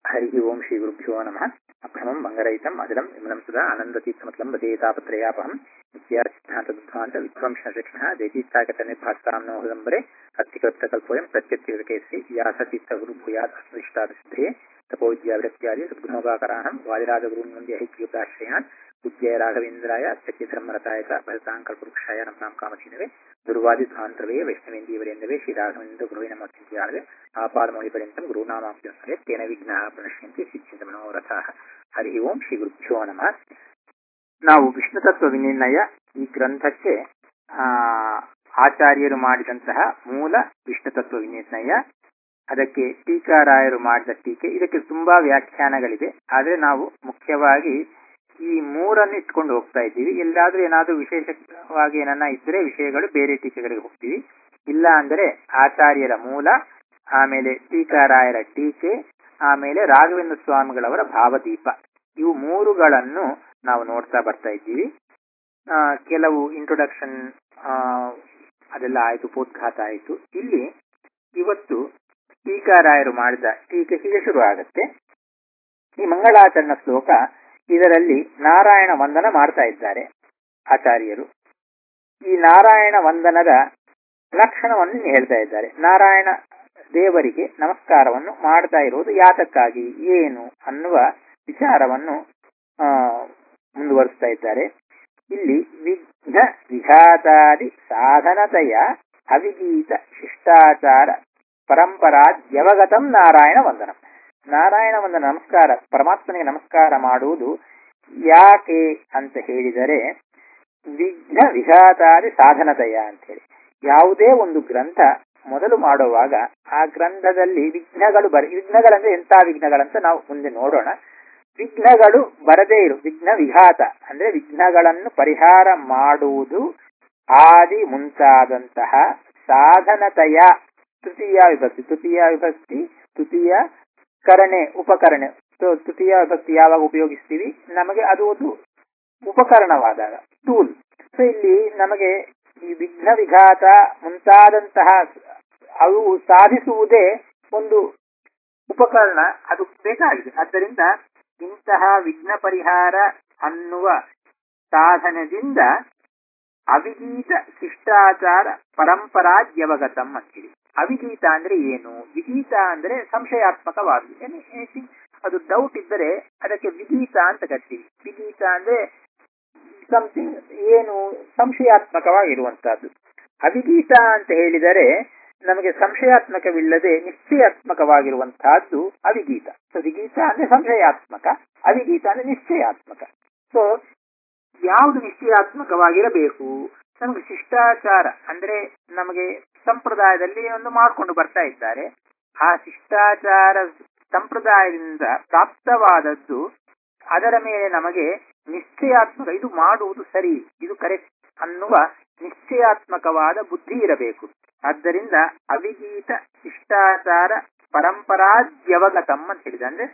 हरिः ओं श्रीगुरुभ्यो नमः अभ्रमं मङ्गरहितम् अजलम् विमलं सुधा आनन्दतीर्थमतलं वदेतापत्रयापहम् विद्यासिद्धान्तदुद्धान्त विध्वंसशिक्षणः दैतीत्यागतनिर्भास्तां नो हृदम्बरे अत्तिकृत्तकल्पोऽयं प्रत्यत्यविकेसि व्यासतीर्थगुरुभूयात् अस्मदिष्टादसिद्धे तपोविद्याविरक्त्यादि सद्गुणोगाकराणं वादिराजगुरून् वन्द्य ऐक्योपाश्रयान् पूज्य राघवेन्द्राय सत्यधर्मरताय च भरताङ्कल्पवृक्षाय नमतां कामधीनवे दुर्वादिध्वान्तवे वैष्णवेन्दीवरेन्दवे श्रीराघवेन्द्रगुरुवे नमः चिन्त्यालवे आपादमौलिपर्यन्तं गुरूणामाप्यस्मरे तेन विघ्नाः प्रणश्यन्ति सिद्धिन्तमनोरथाः ಹರಿ ಓಂ ಶ್ರೀ ಗುರುಭ್ಯೋ ನಮಃ ನಾವು ವಿಷ್ಣು ತತ್ವ ವಿನಿರ್ಣಯ ಈ ಗ್ರಂಥಕ್ಕೆ ಆ ಆಚಾರ್ಯರು ಮಾಡಿದಂತಹ ಮೂಲ ವಿಷ್ಣು ತತ್ವ ವಿನಿರ್ಣಯ ಅದಕ್ಕೆ ಟೀಕಾರಾಯರು ಮಾಡಿದ ಟೀಕೆ ಇದಕ್ಕೆ ತುಂಬಾ ವ್ಯಾಖ್ಯಾನಗಳಿದೆ ಆದರೆ ನಾವು ಮುಖ್ಯವಾಗಿ ಈ ಮೂರನ್ನು ಇಟ್ಕೊಂಡು ಹೋಗ್ತಾ ಇದ್ದೀವಿ ಎಲ್ಲಾದ್ರೂ ಏನಾದ್ರೂ ವಿಶೇಷವಾಗಿ ಏನನ್ನ ಇದ್ರೆ ವಿಷಯಗಳು ಬೇರೆ ಟೀಕೆಗಳಿಗೆ ಹೋಗ್ತೀವಿ ಇಲ್ಲ ಅಂದರೆ ಆಚಾರ್ಯರ ಮೂಲ ಆಮೇಲೆ ಟೀಕಾರಾಯರ ಟೀಕೆ ಆಮೇಲೆ ರಾಘವೇಂದ್ರ ಸ್ವಾಮಿಗಳವರ ಭಾವದೀಪ ಇವು ಮೂರುಗಳನ್ನು ನಾವು ನೋಡ್ತಾ ಬರ್ತಾ ಇದ್ದೀವಿ ಕೆಲವು ಇಂಟ್ರೊಡಕ್ಷನ್ ಅದೆಲ್ಲ ಆಯ್ತು ಪೋದ್ಘಾತ ಆಯಿತು ಇಲ್ಲಿ ಇವತ್ತು ಟೀಕಾರಾಯರು ಮಾಡಿದ ಟೀಕೆ ಹೀಗೆ ಶುರು ಆಗತ್ತೆ ಈ ಮಂಗಳಾಚರಣ ಶ್ಲೋಕ ಇದರಲ್ಲಿ ನಾರಾಯಣ ವಂದನ ಮಾಡ್ತಾ ಇದ್ದಾರೆ ಆಚಾರ್ಯರು ಈ ನಾರಾಯಣ ವಂದನದ ಲಕ್ಷಣವನ್ನು ಹೇಳ್ತಾ ಇದ್ದಾರೆ ನಾರಾಯಣ ದೇವರಿಗೆ ನಮಸ್ಕಾರವನ್ನು ಮಾಡ್ತಾ ಇರುವುದು ಯಾತಕ್ಕಾಗಿ ಏನು ಅನ್ನುವ ವಿಚಾರವನ್ನು ಮುಂದುವರಿಸ್ತಾ ಇದ್ದಾರೆ ಇಲ್ಲಿ ವಿಘ್ನ ವಿಘಾತಾದಿ ಸಾಧನತೆಯ ಅವಿಗೀತ ಶಿಷ್ಟಾಚಾರ ಪರಂಪರಾದ್ಯವಗತಂ ನಾರಾಯಣ ವಂದನಂ ನಾರಾಯಣ ವಂದನ ನಮಸ್ಕಾರ ಪರಮಾತ್ಮನಿಗೆ ನಮಸ್ಕಾರ ಮಾಡುವುದು ಯಾಕೆ ಅಂತ ಹೇಳಿದರೆ ವಿಘ್ನ ವಿಘಾತಾದಿ ಸಾಧನತೆಯ ಅಂತ ಹೇಳಿ ಯಾವುದೇ ಒಂದು ಗ್ರಂಥ ಮೊದಲು ಮಾಡುವಾಗ ಆ ಗ್ರಂಥದಲ್ಲಿ ವಿಘ್ನಗಳು ಬರ ವಿಘ್ನಗಳಂದ್ರೆ ಎಂತ ವಿಘ್ನಗಳಂತ ನಾವು ಮುಂದೆ ನೋಡೋಣ ವಿಘ್ನಗಳು ಬರದೇ ಇರು ವಿಘ್ನ ವಿಘಾತ ಅಂದ್ರೆ ವಿಘ್ನಗಳನ್ನು ಪರಿಹಾರ ಮಾಡುವುದು ಆದಿ ಮುಂತಾದಂತಹ ಸಾಧನತೆಯ ತೃತೀಯ ವಿಭಕ್ತಿ ತೃತೀಯ ವಿಭಕ್ತಿ ತೃತೀಯ ಕರಣೆ ಉಪಕರಣೆ ತೃತೀಯ ವಿಭಕ್ತಿ ಯಾವಾಗ ಉಪಯೋಗಿಸ್ತೀವಿ ನಮಗೆ ಅದು ಒಂದು ಉಪಕರಣವಾದಾಗ ಟೂಲ್ ಸೊ ಇಲ್ಲಿ ನಮಗೆ ಈ ವಿಘ್ನ ವಿಘಾತ ಮುಂತಾದಂತಹ ಅವು ಸಾಧಿಸುವುದೇ ಒಂದು ಉಪಕರಣ ಅದು ಬೇಕಾಗಿದೆ ಆದ್ದರಿಂದ ಇಂತಹ ವಿಘ್ನ ಪರಿಹಾರ ಅನ್ನುವ ಸಾಧನದಿಂದ ಅವಿಗೀತ ಶಿಷ್ಟಾಚಾರ ಪರಂಪರಾದ್ಯವಗತಂ ಅಂತೇಳಿ ಅವಿಗೀತ ಅಂದ್ರೆ ಏನು ವಿಗೀತ ಅಂದ್ರೆ ಸಂಶಯಾತ್ಮಕವಾದ ಅದು ಡೌಟ್ ಇದ್ದರೆ ಅದಕ್ಕೆ ವಿಗೀತ ಅಂತ ಕರಿತೀವಿ ವಿಗೀತ ಅಂದ್ರೆ ಸಮಥಿಂಗ್ ಏನು ಸಂಶಯಾತ್ಮಕವಾಗಿರುವಂತಹದ್ದು ಅವಿಗೀತ ಅಂತ ಹೇಳಿದರೆ ನಮಗೆ ಸಂಶಯಾತ್ಮಕವಿಲ್ಲದೆ ನಿಶ್ಚಯಾತ್ಮಕವಾಗಿರುವಂತಹದ್ದು ಅವಿಗೀತ ಸೊ ವಿಗೀತ ಅಂದ್ರೆ ಸಂಶಯಾತ್ಮಕ ಅವಿಗೀತ ಅಂದ್ರೆ ನಿಶ್ಚಯಾತ್ಮಕ ಸೊ ಯಾವುದು ನಿಶ್ಚಯಾತ್ಮಕವಾಗಿರಬೇಕು ನಮಗೆ ಶಿಷ್ಟಾಚಾರ ಅಂದ್ರೆ ನಮಗೆ ಸಂಪ್ರದಾಯದಲ್ಲಿ ಒಂದು ಮಾಡ್ಕೊಂಡು ಬರ್ತಾ ಇದ್ದಾರೆ ಆ ಶಿಷ್ಟಾಚಾರ ಸಂಪ್ರದಾಯದಿಂದ ಪ್ರಾಪ್ತವಾದದ್ದು ಅದರ ಮೇಲೆ ನಮಗೆ ನಿಶ್ಚಯಾತ್ಮಕ ಇದು ಮಾಡುವುದು ಸರಿ ಇದು ಕರೆಕ್ಟ್ ಅನ್ನುವ ನಿಶ್ಚಯಾತ್ಮಕವಾದ ಬುದ್ಧಿ ಇರಬೇಕು ಆದ್ದರಿಂದ ಅವಿಗೀತ ಶಿಷ್ಟಾಚಾರ ಪರಂಪರಾದ್ಯವಗತಂ ಅಂತ ಹೇಳಿದ ಅಂದ್ರೆ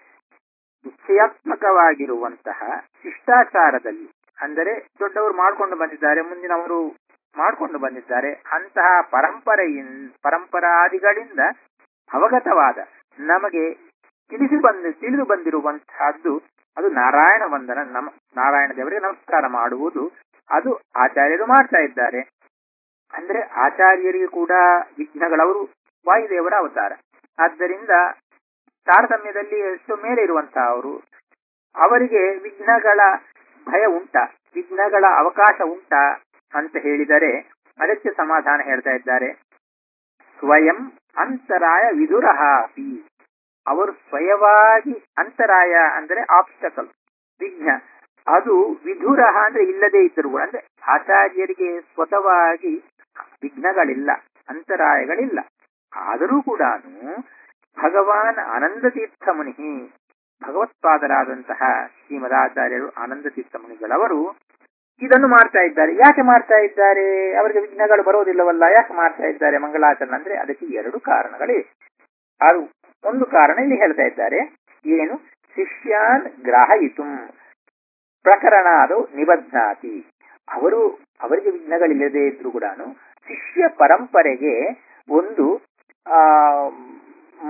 ನಿಶ್ಚಯಾತ್ಮಕವಾಗಿರುವಂತಹ ಶಿಷ್ಟಾಚಾರದಲ್ಲಿ ಅಂದರೆ ದೊಡ್ಡವರು ಮಾಡ್ಕೊಂಡು ಬಂದಿದ್ದಾರೆ ಮುಂದಿನವರು ಮಾಡ್ಕೊಂಡು ಬಂದಿದ್ದಾರೆ ಅಂತಹ ಪರಂಪರೆಯಿನ್ ಪರಂಪರಾದಿಗಳಿಂದ ಅವಗತವಾದ ನಮಗೆ ತಿಳಿಸಿ ಬಂದ ತಿಳಿದು ಬಂದಿರುವಂತಹದ್ದು ಅದು ನಾರಾಯಣ ವಂದನ ನಮ ನಾರಾಯಣ ದೇವರಿಗೆ ನಮಸ್ಕಾರ ಮಾಡುವುದು ಅದು ಆಚಾರ್ಯರು ಮಾಡ್ತಾ ಇದ್ದಾರೆ ಅಂದ್ರೆ ಆಚಾರ್ಯರಿಗೆ ಕೂಡ ವಿಘ್ನಗಳವರು ವಾಯುದೇವರ ಅವತಾರ ಆದ್ದರಿಂದ ತಾರತಮ್ಯದಲ್ಲಿ ಎಷ್ಟು ಮೇಲೆ ಇರುವಂತಹ ಅವರು ಅವರಿಗೆ ವಿಘ್ನಗಳ ಭಯ ಉಂಟ ವಿಘ್ನಗಳ ಅವಕಾಶ ಉಂಟ ಅಂತ ಹೇಳಿದರೆ ಅದಕ್ಕೆ ಸಮಾಧಾನ ಹೇಳ್ತಾ ಇದ್ದಾರೆ ಸ್ವಯಂ ಅಂತರಾಯ ವಿದುರಹಾಪಿ ಅವರು ಸ್ವಯವಾಗಿ ಅಂತರಾಯ ಅಂದ್ರೆ ಆಬ್ಸ್ಟಕಲ್ ವಿಘ್ನ ಅದು ವಿಧುರಹ ಅಂದ್ರೆ ಇಲ್ಲದೆ ಇದ್ದರು ಕೂಡ ಅಂದ್ರೆ ಆಚಾರ್ಯರಿಗೆ ಸ್ವತವಾಗಿ ವಿಘ್ನಗಳಿಲ್ಲ ಅಂತರಾಯಗಳಿಲ್ಲ ಆದರೂ ಕೂಡ ಭಗವಾನ್ ಆನಂದ ತೀರ್ಥ ಮುನಿ ಭಗವತ್ಪಾದರಾದಂತಹ ಶ್ರೀಮದಾಚಾರ್ಯರು ಆನಂದ ತೀರ್ಥ ಮುನಿಗಳವರು ಇದನ್ನು ಮಾಡ್ತಾ ಇದ್ದಾರೆ ಯಾಕೆ ಮಾಡ್ತಾ ಇದ್ದಾರೆ ಅವರಿಗೆ ವಿಘ್ನಗಳು ಬರೋದಿಲ್ಲವಲ್ಲ ಯಾಕೆ ಮಾಡ್ತಾ ಇದ್ದಾರೆ ಮಂಗಳಾಚರಣ ಅಂದ್ರೆ ಅದಕ್ಕೆ ಎರಡು ಕಾರಣಗಳಿವೆ ಅದು ಒಂದು ಕಾರಣ ಇಲ್ಲಿ ಹೇಳ್ತಾ ಇದ್ದಾರೆ ಏನು ಶಿಷ್ಯಾನ್ ಗ್ರಾಹಯಿತು ಪ್ರಕರಣ ಅದು ನಿಬದ್ಧಾತಿ ಅವರು ಅವರಿಗೆ ವಿಘ್ನಗಳಿಲ್ಲದೆ ಇದ್ರು ಕೂಡ ಶಿಷ್ಯ ಪರಂಪರೆಗೆ ಒಂದು ಆ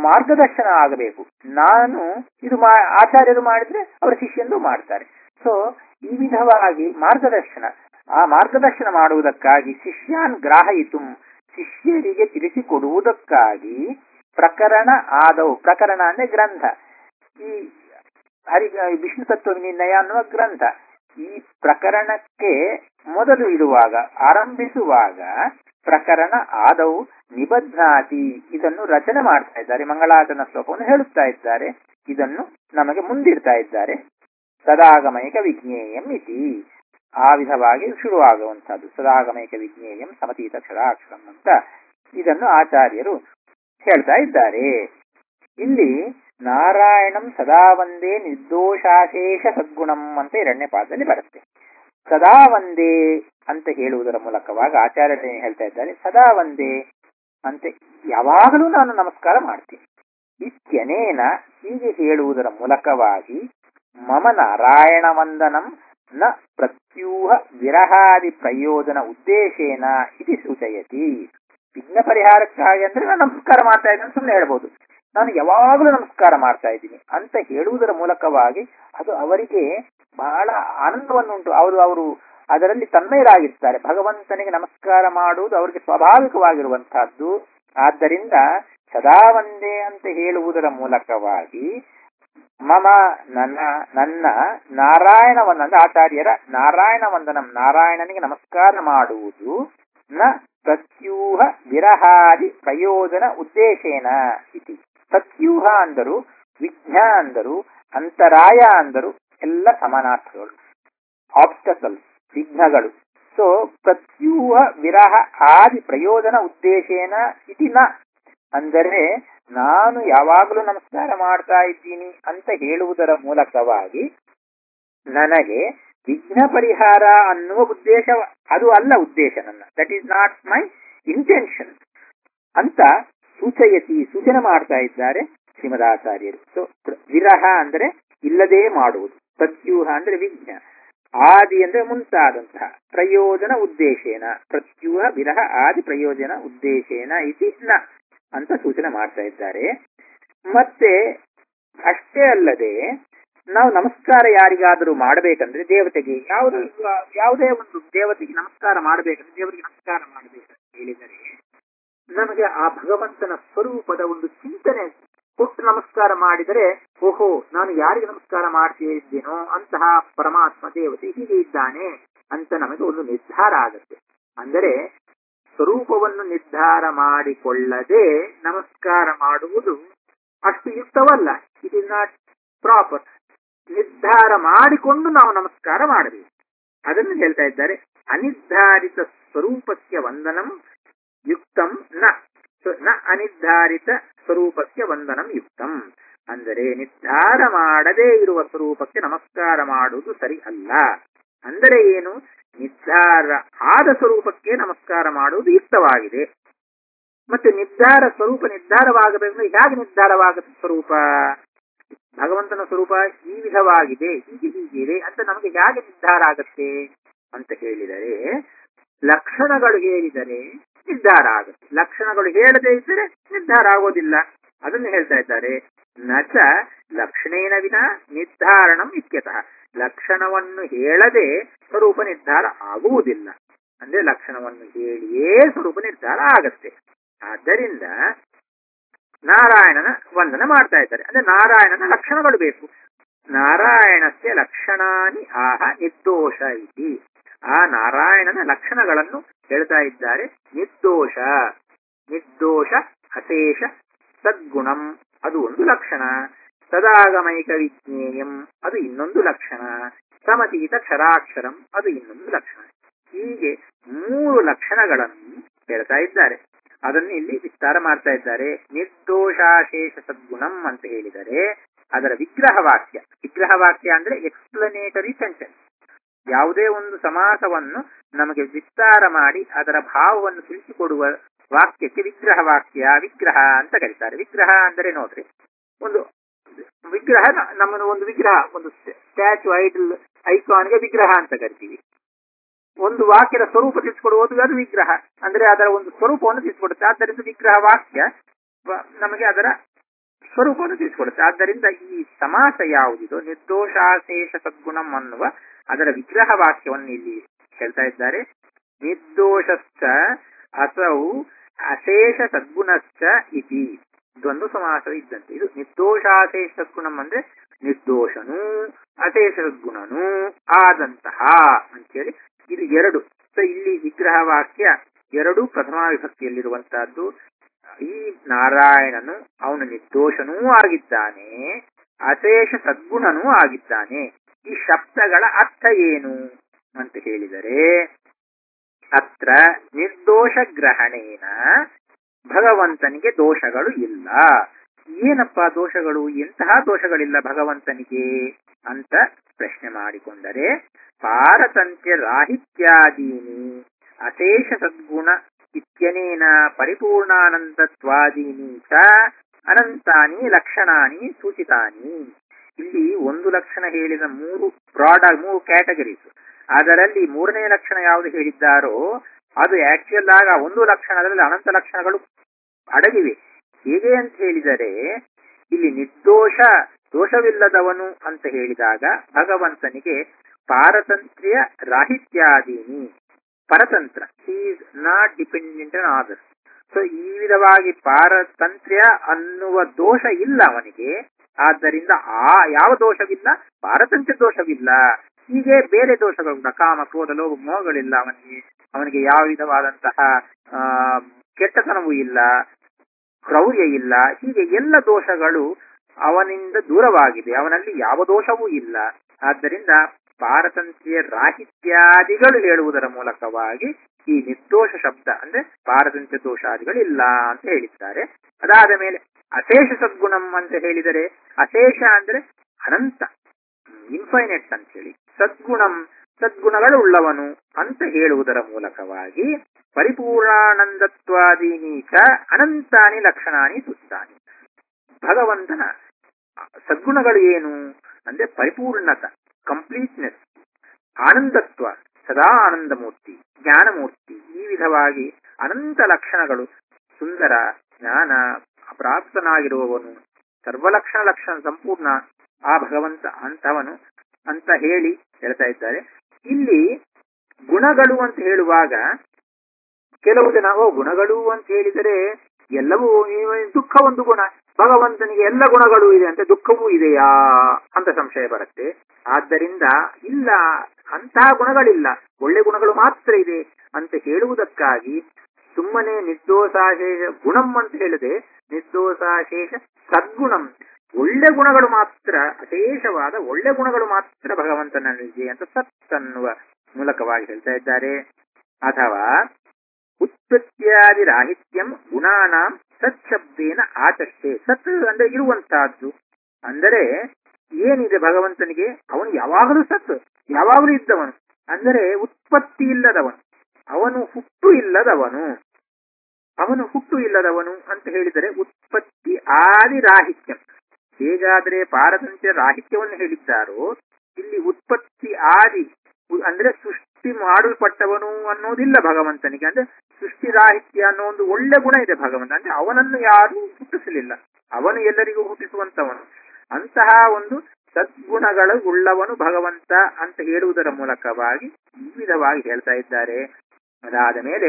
ಮಾರ್ಗದರ್ಶನ ಆಗಬೇಕು ನಾನು ಇದು ಮಾ ಆಚಾರ್ಯರು ಮಾಡಿದ್ರೆ ಅವರ ಶಿಷ್ಯಂದು ಮಾಡ್ತಾರೆ ಸೊ ಈ ವಿಧವಾಗಿ ಮಾರ್ಗದರ್ಶನ ಆ ಮಾರ್ಗದರ್ಶನ ಮಾಡುವುದಕ್ಕಾಗಿ ಶಿಷ್ಯಾನ್ ಗ್ರಾಹಯಿತು ಶಿಷ್ಯರಿಗೆ ತಿಳಿಸಿಕೊಡುವುದಕ್ಕಾಗಿ ಪ್ರಕರಣ ಆದವು ಪ್ರಕರಣ ಅಂದ್ರೆ ಗ್ರಂಥ ಈ ಹರಿ ವಿಷ್ಣು ತತ್ವ ನಿರ್ಣಯ ಅನ್ನುವ ಗ್ರಂಥ ಈ ಪ್ರಕರಣಕ್ಕೆ ಮೊದಲು ಇಡುವಾಗ ಆರಂಭಿಸುವಾಗ ಪ್ರಕರಣ ಆದವು ನಿಬದ್ಧಾತಿ ಇದನ್ನು ರಚನೆ ಮಾಡ್ತಾ ಇದ್ದಾರೆ ಮಂಗಳಾಚರಣ ಶ್ಲೋಕವನ್ನು ಹೇಳುತ್ತಾ ಇದ್ದಾರೆ ಇದನ್ನು ನಮಗೆ ಮುಂದಿಡ್ತಾ ಇದ್ದಾರೆ ಸದಾಗಮೈಕ ವಿಜ್ಞೇಯಂ ಇತಿ ಆ ವಿಧವಾಗಿ ಶುರುವಾಗುವಂತಹದ್ದು ಸದಾಗಮೈಕ ವಿಜ್ಞೇಯಂ ಸಮತೀತ ಕ್ಷರಾಕ್ಷರಂ ಅಂತ ಇದನ್ನು ಆಚಾರ್ಯರು ಹೇಳ್ತಾ ಇದ್ದಾರೆ ಇಲ್ಲಿ ನಾರಾಯಣಂ ಸದಾ ಒಂದೇ ನಿರ್ದೋಷಾಶೇಷ ಸದ್ಗುಣಂ ಅಂತ ಎರಡನೇ ಪಾದದಲ್ಲಿ ಬರುತ್ತೆ ಸದಾ ಒಂದೇ ಅಂತ ಹೇಳುವುದರ ಮೂಲಕವಾಗಿ ಆಚಾರ್ಯರು ಏನು ಹೇಳ್ತಾ ಇದ್ದಾರೆ ಸದಾ ಒಂದೇ ಅಂತ ಯಾವಾಗಲೂ ನಾನು ನಮಸ್ಕಾರ ಮಾಡ್ತೀನಿ ಇತ್ಯನೇನ ಹೀಗೆ ಹೇಳುವುದರ ಮೂಲಕವಾಗಿ ಮಮ ನಾರಾಯಣ ವಂದನಂ ನ ಪ್ರತ್ಯೂಹ ವಿರಹಾದಿ ಪ್ರಯೋಜನ ಉದ್ದೇಶೇನ ಇದು ಸೂಚಯತಿ ವಿಘ್ನ ಪರಿಹಾರಕ್ಕಾಗಿ ಅಂದ್ರೆ ನಾನು ನಮಸ್ಕಾರ ಮಾಡ್ತಾ ಇದ್ದೀನಿ ಸುಮ್ಮನೆ ಹೇಳ್ಬೋದು ನಾನು ಯಾವಾಗಲೂ ನಮಸ್ಕಾರ ಮಾಡ್ತಾ ಇದ್ದೀನಿ ಅಂತ ಹೇಳುವುದರ ಮೂಲಕವಾಗಿ ಅದು ಅವರಿಗೆ ಬಹಳ ಆನಂದವನ್ನುಂಟು ಅವರು ಅವರು ಅದರಲ್ಲಿ ತನ್ಮಯರಾಗಿರ್ತಾರೆ ಭಗವಂತನಿಗೆ ನಮಸ್ಕಾರ ಮಾಡುವುದು ಅವರಿಗೆ ಸ್ವಾಭಾವಿಕವಾಗಿರುವಂತಹದ್ದು ಆದ್ದರಿಂದ ಸದಾ ಒಂದೇ ಅಂತ ಹೇಳುವುದರ ಮೂಲಕವಾಗಿ ಮಮ ನನ್ನ ನನ್ನ ನಾರಾಯಣ ವಂದನ ಆಚಾರ್ಯರ ನಾರಾಯಣ ವಂದನಂ ನಾರಾಯಣನಿಗೆ ನಮಸ್ಕಾರ ಮಾಡುವುದು ನ ಪ್ರತ್ಯೂಹ ವಿರಹಾದಿ ಪ್ರಯೋಜನ ಉದ್ದೇಶೇನ ಇತಿ ಪ್ರತ್ಯೂಹ ಅಂದರು ವಿಘ್ನ ಅಂದರು ಅಂತರಾಯ ಅಂದರು ಎಲ್ಲ ಸಮಾನಾರ್ಥಗಳು ಆಬ್ಸ್ಟಕಲ್ಸ್ ವಿಘ್ನಗಳು ಸೊ ಪ್ರತ್ಯೂಹ ವಿರಹ ಆದಿ ಪ್ರಯೋಜನ ಉದ್ದೇಶೇನ ಇತಿ ನ ಅಂದರೆ ನಾನು ಯಾವಾಗಲೂ ನಮಸ್ಕಾರ ಮಾಡ್ತಾ ಇದ್ದೀನಿ ಅಂತ ಹೇಳುವುದರ ಮೂಲಕವಾಗಿ ನನಗೆ ವಿಘ್ನ ಪರಿಹಾರ ಅನ್ನುವ ಉದ್ದೇಶ ಅದು ಅಲ್ಲ ಉದ್ದೇಶ ನನ್ನ that is not my intention ಅಂತ ಸೂಚಯತಿ ಸೂಚನೆ ಮಾಡ್ತಾ ಇದ್ದಾರೆ ಶ್ರೀಮದಾಚಾರ್ಯರು ಸೊ ವಿರಹ ಅಂದ್ರೆ ಇಲ್ಲದೇ ಮಾಡುವುದು ಪ್ರತ್ಯೂಹ ಅಂದ್ರೆ ವಿಘ್ನ ಆದಿ ಅಂದ್ರೆ ಮುಂತಾದಂತಹ ಪ್ರಯೋಜನ ಉದ್ದೇಶೇನ ಪ್ರತ್ಯೂಹ ವಿರಹ ಆದಿ ಪ್ರಯೋಜನ ಉದ್ದೇಶೇನ ಇತಿ ನ ಅಂತ ಸೂಚನೆ ಮಾಡ್ತಾ ಇದ್ದಾರೆ ಮತ್ತೆ ಅಷ್ಟೇ ಅಲ್ಲದೆ ನಾವು ನಮಸ್ಕಾರ ಯಾರಿಗಾದರೂ ಮಾಡಬೇಕಂದ್ರೆ ದೇವತೆಗೆ ಯಾವುದು ಯಾವುದೇ ಒಂದು ದೇವತೆಗೆ ನಮಸ್ಕಾರ ಮಾಡಬೇಕಂದ್ರೆ ದೇವರಿಗೆ ನಮಸ್ಕಾರ ಮಾಡಬೇಕಂತ ಹೇಳಿದರೆ ನಮಗೆ ಆ ಭಗವಂತನ ಸ್ವರೂಪದ ಒಂದು ಚಿಂತನೆ ಕೊಟ್ಟು ನಮಸ್ಕಾರ ಮಾಡಿದರೆ ಓಹೋ ನಾನು ಯಾರಿಗೆ ನಮಸ್ಕಾರ ಮಾಡ್ತಿದ್ದೇನೋ ಅಂತಹ ಪರಮಾತ್ಮ ದೇವತೆ ಹೀಗೆ ಇದ್ದಾನೆ ಅಂತ ನಮಗೆ ಒಂದು ನಿರ್ಧಾರ ಆಗುತ್ತೆ ಅಂದರೆ ಸ್ವರೂಪವನ್ನು ನಿರ್ಧಾರ ಮಾಡಿಕೊಳ್ಳದೆ ನಮಸ್ಕಾರ ಮಾಡುವುದು ಅಷ್ಟು ಯುಕ್ತವಲ್ಲ ಇಟ್ ಇಸ್ ನಾಟ್ ಪ್ರಾಪರ್ ನಿರ್ಧಾರ ಮಾಡಿಕೊಂಡು ನಾವು ನಮಸ್ಕಾರ ಮಾಡಬೇಕು ಅದನ್ನು ಹೇಳ್ತಾ ಇದ್ದಾರೆ ಅನಿರ್ಧಾರಿತ ಸ್ವರೂಪಕ್ಕೆ ವಂದನಂ ಯುಕ್ತಂ ನ ನ ಅನಿರ್ಧಾರಿತ ಸ್ವರೂಪಕ್ಕೆ ವಂದನಂ ಯುಕ್ತಂ ಅಂದರೆ ನಿರ್ಧಾರ ಮಾಡದೇ ಇರುವ ಸ್ವರೂಪಕ್ಕೆ ನಮಸ್ಕಾರ ಮಾಡುವುದು ಸರಿ ಅಲ್ಲ ಅಂದರೆ ಏನು ನಿರ್ಧಾರ ಆದ ಸ್ವರೂಪಕ್ಕೆ ನಮಸ್ಕಾರ ಮಾಡುವುದು ಯುಕ್ತವಾಗಿದೆ ಮತ್ತೆ ನಿರ್ಧಾರ ಸ್ವರೂಪ ನಿರ್ಧಾರವಾಗಬೇಕಂದ್ರೆ ಹೇಗೆ ನಿರ್ಧಾರವಾಗುತ್ತೆ ಸ್ವರೂಪ ಭಗವಂತನ ಸ್ವರೂಪ ಈ ವಿಧವಾಗಿದೆ ಹೀಗೆ ಹೀಗಿದೆ ಅಂತ ನಮಗೆ ಹೇಗೆ ನಿರ್ಧಾರ ಆಗತ್ತೆ ಅಂತ ಹೇಳಿದರೆ ಲಕ್ಷಣಗಳು ಹೇಳಿದರೆ ನಿರ್ಧಾರ ಆಗುತ್ತೆ ಲಕ್ಷಣಗಳು ಹೇಳದೇ ಇದ್ದರೆ ನಿರ್ಧಾರ ಆಗೋದಿಲ್ಲ ಅದನ್ನು ಹೇಳ್ತಾ ಇದ್ದಾರೆ ನಚ ಲಕ್ಷಣೇನ ವಿನ ನಿರ್ಧಾರಣಂ ಇತ್ಯತಃ ಲಕ್ಷಣವನ್ನು ಹೇಳದೆ ಸ್ವರೂಪ ನಿರ್ಧಾರ ಆಗುವುದಿಲ್ಲ ಅಂದ್ರೆ ಲಕ್ಷಣವನ್ನು ಹೇಳಿಯೇ ಸ್ವರೂಪ ನಿರ್ಧಾರ ಆಗತ್ತೆ ಆದ್ದರಿಂದ ನಾರಾಯಣನ ವಂದನ ಮಾಡ್ತಾ ಇದ್ದಾರೆ ಅಂದ್ರೆ ನಾರಾಯಣನ ಲಕ್ಷಣಗಳು ಬೇಕು ನಾರಾಯಣಸ್ಯ ಲಕ್ಷಣಾನಿ ಆಹ ನಿರ್ದೋಷ ಇತಿ ಆ ನಾರಾಯಣನ ಲಕ್ಷಣಗಳನ್ನು ಹೇಳ್ತಾ ಇದ್ದಾರೆ ನಿರ್ದೋಷ ನಿರ್ದೋಷ ಅಶೇಷ ಸದ್ಗುಣಂ ಅದು ಒಂದು ಲಕ್ಷಣ ಸದಾಗಮೈಕ ವಿಜ್ಞೇಯಂ ಅದು ಇನ್ನೊಂದು ಲಕ್ಷಣ ಸಮತೀತ ಕ್ಷರಾಕ್ಷರಂ ಅದು ಇನ್ನೊಂದು ಲಕ್ಷಣ ಹೀಗೆ ಮೂರು ಲಕ್ಷಣಗಳನ್ನು ಹೇಳ್ತಾ ಇದ್ದಾರೆ ಅದನ್ನು ಇಲ್ಲಿ ವಿಸ್ತಾರ ಮಾಡ್ತಾ ಇದ್ದಾರೆ ನಿರ್ದೋಷಾಶೇಷ ಸದ್ಗುಣಂ ಅಂತ ಹೇಳಿದರೆ ಅದರ ವಿಗ್ರಹ ವಾಕ್ಯ ವಿಗ್ರಹ ವಾಕ್ಯ ಅಂದ್ರೆ ಎಕ್ಸ್ಪ್ಲನೇಟರಿ ಸೆಂಟೆನ್ಸ್ ಯಾವುದೇ ಒಂದು ಸಮಾಸವನ್ನು ನಮಗೆ ವಿಸ್ತಾರ ಮಾಡಿ ಅದರ ಭಾವವನ್ನು ತಿಳಿಸಿಕೊಡುವ ವಾಕ್ಯಕ್ಕೆ ವಿಗ್ರಹ ವಾಕ್ಯ ವಿಗ್ರಹ ಅಂತ ಕರೀತಾರೆ ವಿಗ್ರಹ ಅಂದರೆ ನೋಡ್ರಿ ಒಂದು ವಿಗ್ರಹ ನಮ್ಮನ್ನು ಒಂದು ವಿಗ್ರಹ ಒಂದು ಸ್ಟ್ಯಾಚು ಐಡಲ್ ಐಕಾನ್ಗೆ ವಿಗ್ರಹ ಅಂತ ಕರಿತೀವಿ ಒಂದು ವಾಕ್ಯದ ಸ್ವರೂಪ ತಿಳಿಸಿಕೊಡುವುದು ಅದು ವಿಗ್ರಹ ಅಂದ್ರೆ ಅದರ ಒಂದು ಸ್ವರೂಪವನ್ನು ತಿಳಿಸಿಕೊಡುತ್ತೆ ಆದ್ದರಿಂದ ವಿಗ್ರಹ ವಾಕ್ಯ ನಮಗೆ ಅದರ ಸ್ವರೂಪವನ್ನು ತಿಳಿಸಿಕೊಡುತ್ತೆ ಆದ್ದರಿಂದ ಈ ಸಮಾಸ ಯಾವುದಿದೋ ನಿರ್ದೋಷಾಶೇಷ ಸದ್ಗುಣಂ ಅನ್ನುವ ಅದರ ವಿಗ್ರಹ ವಾಕ್ಯವನ್ನು ಇಲ್ಲಿ ಹೇಳ್ತಾ ಇದ್ದಾರೆ ನಿರ್ದೋಷಶ್ಚ ಅಸೌ ಅಶೇಷ ಸದ್ಗುಣಶ್ಚ ಇತಿ ದ್ವಂದ್ವ ಸಮಾಸ ಇದ್ದಂತೆ ಇದು ನಿರ್ದೋಷಾಶೇಷ ಸದ್ಗುಣಂ ಅಂದ್ರೆ ನಿರ್ದೋಷನು ಅಶೇಷ ಸದ್ಗುಣನು ಆದಂತಹ ಅಂತೇಳಿ ಇದು ಎರಡು ಸೊ ಇಲ್ಲಿ ವಿಗ್ರಹ ವಾಕ್ಯ ಎರಡು ಪ್ರಥಮ ವಿಭಕ್ತಿಯಲ್ಲಿರುವಂತಹದ್ದು ಈ ನಾರಾಯಣನು ಅವನು ನಿರ್ದೋಷನೂ ಆಗಿದ್ದಾನೆ ಅಶೇಷ ಸದ್ಗುಣನೂ ಆಗಿದ್ದಾನೆ ಈ ಶಬ್ದಗಳ ಅರ್ಥ ಏನು ಅಂತ ಹೇಳಿದರೆ ಅತ್ರ ನಿರ್ದೋಷ ಗ್ರಹಣೇನ ಭಗವಂತನಿಗೆ ದೋಷಗಳು ಇಲ್ಲ ಏನಪ್ಪ ದೋಷಗಳು ಎಂತಹ ದೋಷಗಳಿಲ್ಲ ಭಗವಂತನಿಗೆ ಅಂತ ಪ್ರಶ್ನೆ ಮಾಡಿಕೊಂಡರೆ ಪಾರತಂತ್ರ್ಯ ರಾಹಿತ್ಯಾದೀನಿ ಅಶೇಷ ಸದ್ಗುಣ ಇತ್ಯನೇನ ಪರಿಪೂರ್ಣಾನಂದತ್ವಾದೀನಿ ಚ ಅನಂತಾನಿ ಲಕ್ಷಣಾನಿ ಸೂಚಿತಾನಿ ಇಲ್ಲಿ ಒಂದು ಲಕ್ಷಣ ಹೇಳಿದ ಮೂರು ಬ್ರಾಡ್ ಮೂರು ಕ್ಯಾಟಗರೀಸ್ ಅದರಲ್ಲಿ ಮೂರನೇ ಲಕ್ಷಣ ಯಾವುದು ಹೇಳಿದ್ದಾರೋ ಅದು ಆಕ್ಚುಯಲ್ ಆಗ ಒಂದು ಲಕ್ಷಣದಲ್ಲಿ ಅನಂತ ಲಕ್ಷಣಗಳು ಅಡಗಿವೆ ಹೇಗೆ ಅಂತ ಹೇಳಿದರೆ ಇಲ್ಲಿ ನಿರ್ದೋಷ ದೋಷವಿಲ್ಲದವನು ಅಂತ ಹೇಳಿದಾಗ ಭಗವಂತನಿಗೆ ಪಾರತಂತ್ರ್ಯ ರಾಹಿತ್ಯಾದೀನಿ ಪರತಂತ್ರ is not dependent on others so ಈ ವಿಧವಾಗಿ ಪಾರತಂತ್ರ್ಯ ಅನ್ನುವ ದೋಷ ಇಲ್ಲ ಅವನಿಗೆ ಆದ್ದರಿಂದ ಆ ಯಾವ ದೋಷವಿಲ್ಲ ಪಾರತಂತ್ರ್ಯ ದೋಷವಿಲ್ಲ ಹೀಗೆ ಬೇರೆ ದೋಷಗಳು ಕೂಡ ಕಾಮ ಕ್ರೋಧ ಲೋಭ ಮೋಹಗಳಿಲ್ಲ ಅವನಿಗೆ ಅವನಿಗೆ ಯಾವ ವಿಧವಾದಂತಹ ಆ ಕೆಟ್ಟತನವೂ ಇಲ್ಲ ಕ್ರೌರ್ಯ ಇಲ್ಲ ಹೀಗೆ ಎಲ್ಲ ದೋಷಗಳು ಅವನಿಂದ ದೂರವಾಗಿದೆ ಅವನಲ್ಲಿ ಯಾವ ದೋಷವೂ ಇಲ್ಲ ಆದ್ದರಿಂದ ಪಾರತಂತ್ರ್ಯ ರಾಹಿತ್ಯಾದಿಗಳು ಹೇಳುವುದರ ಮೂಲಕವಾಗಿ ಈ ನಿರ್ದೋಷ ಶಬ್ದ ಅಂದ್ರೆ ಪಾರತಂತ್ರ್ಯ ದೋಷಾದಿಗಳಿಲ್ಲ ಅಂತ ಹೇಳಿದ್ದಾರೆ ಅದಾದ ಮೇಲೆ ಅಶೇಷ ಸದ್ಗುಣಂ ಅಂತ ಹೇಳಿದರೆ ಅಶೇಷ ಅಂದ್ರೆ ಅನಂತ ಇನ್ಫೈನೆಟ್ ಅಂತ ಹೇಳಿ ಸದ್ಗುಣಂ ಸದ್ಗುಣಗಳು ಉಳ್ಳವನು ಅಂತ ಹೇಳುವುದರ ಮೂಲಕವಾಗಿ ಪರಿಪೂರ್ಣಾನಂದತ್ವಾದೀನಿ ಚ ಅನಂತಾನಿ ಲಕ್ಷಣಾನಿ ಸುತ್ತಾನಿ ಭಗವಂತನ ಸದ್ಗುಣಗಳು ಏನು ಅಂದ್ರೆ ಪರಿಪೂರ್ಣತ ಕಂಪ್ಲೀಟ್ನೆಸ್ ಆನಂದತ್ವ ಸದಾ ಆನಂದಮೂರ್ತಿ ಜ್ಞಾನಮೂರ್ತಿ ಈ ವಿಧವಾಗಿ ಅನಂತ ಲಕ್ಷಣಗಳು ಸುಂದರ ಜ್ಞಾನ ಪ್ರಾಪ್ತನಾಗಿರುವವನು ಸರ್ವಲಕ್ಷಣ ಲಕ್ಷಣ ಸಂಪೂರ್ಣ ಆ ಭಗವಂತ ಅಂತವನು ಅಂತ ಹೇಳಿ ಹೇಳ್ತಾ ಇದ್ದಾರೆ ಇಲ್ಲಿ ಗುಣಗಳು ಅಂತ ಹೇಳುವಾಗ ಕೆಲವು ಜನ ಓ ಗುಣಗಳು ಅಂತ ಹೇಳಿದರೆ ಎಲ್ಲವೂ ದುಃಖ ಒಂದು ಗುಣ ಭಗವಂತನಿಗೆ ಎಲ್ಲ ಗುಣಗಳು ಇದೆ ಅಂತ ದುಃಖವೂ ಇದೆಯಾ ಅಂತ ಸಂಶಯ ಬರುತ್ತೆ ಆದ್ದರಿಂದ ಇಲ್ಲ ಅಂತಹ ಗುಣಗಳಿಲ್ಲ ಒಳ್ಳೆ ಗುಣಗಳು ಮಾತ್ರ ಇದೆ ಅಂತ ಹೇಳುವುದಕ್ಕಾಗಿ ಸುಮ್ಮನೆ ನಿರ್ದೋಷಾಶೇಷ ಗುಣಂ ಅಂತ ಹೇಳಿದೆ ನಿರ್ದೋಷಾಶೇಷ ಸದ್ಗುಣಂ ಒಳ್ಳೆ ಗುಣಗಳು ಮಾತ್ರ ಅಶೇಷವಾದ ಒಳ್ಳೆ ಗುಣಗಳು ಮಾತ್ರ ಭಗವಂತನಲ್ಲಿದೆ ಅಂತ ಸತ್ ಅನ್ನುವ ಮೂಲಕವಾಗಿ ಹೇಳ್ತಾ ಇದ್ದಾರೆ ಅಥವಾ ಉತ್ಪತ್ತಿಯಾದಿ ರಾಹಿತ್ಯಂ ಗುಣಾನಾಂ ಸತ್ ಶಬ್ದೇನ ಆಚಷ್ಟೆ ಸತ್ ಅಂದ್ರೆ ಇರುವಂತಹದ್ದು ಅಂದರೆ ಏನಿದೆ ಭಗವಂತನಿಗೆ ಅವನು ಯಾವಾಗಲೂ ಸತ್ ಯಾವಾಗಲೂ ಇದ್ದವನು ಅಂದರೆ ಉತ್ಪತ್ತಿ ಇಲ್ಲದವನು ಅವನು ಹುಟ್ಟು ಇಲ್ಲದವನು ಅವನು ಹುಟ್ಟು ಇಲ್ಲದವನು ಅಂತ ಹೇಳಿದರೆ ಉತ್ಪತ್ತಿ ಆದಿ ರಾಹಿತ್ಯಂ ಹೇಗಾದರೆ ಪಾರತಂತ್ರ್ಯ ರಾಹಿತ್ಯವನ್ನು ಹೇಳಿದ್ದಾರೋ ಇಲ್ಲಿ ಉತ್ಪತ್ತಿ ಆದಿ ಅಂದ್ರೆ ಸೃಷ್ಟಿ ಮಾಡಲ್ಪಟ್ಟವನು ಅನ್ನೋದಿಲ್ಲ ಭಗವಂತನಿಗೆ ಅಂದ್ರೆ ಸೃಷ್ಟಿ ರಾಹಿತ್ಯ ಅನ್ನೋ ಒಂದು ಒಳ್ಳೆ ಗುಣ ಇದೆ ಭಗವಂತ ಅಂದ್ರೆ ಅವನನ್ನು ಯಾರೂ ಹುಟ್ಟಿಸಲಿಲ್ಲ ಅವನು ಎಲ್ಲರಿಗೂ ಹುಟ್ಟಿಸುವಂತವನು ಅಂತಹ ಒಂದು ಸದ್ಗುಣಗಳು ಉಳ್ಳವನು ಭಗವಂತ ಅಂತ ಹೇಳುವುದರ ಮೂಲಕವಾಗಿ ಈ ವಿಧವಾಗಿ ಹೇಳ್ತಾ ಇದ್ದಾರೆ ಅದಾದ ಮೇಲೆ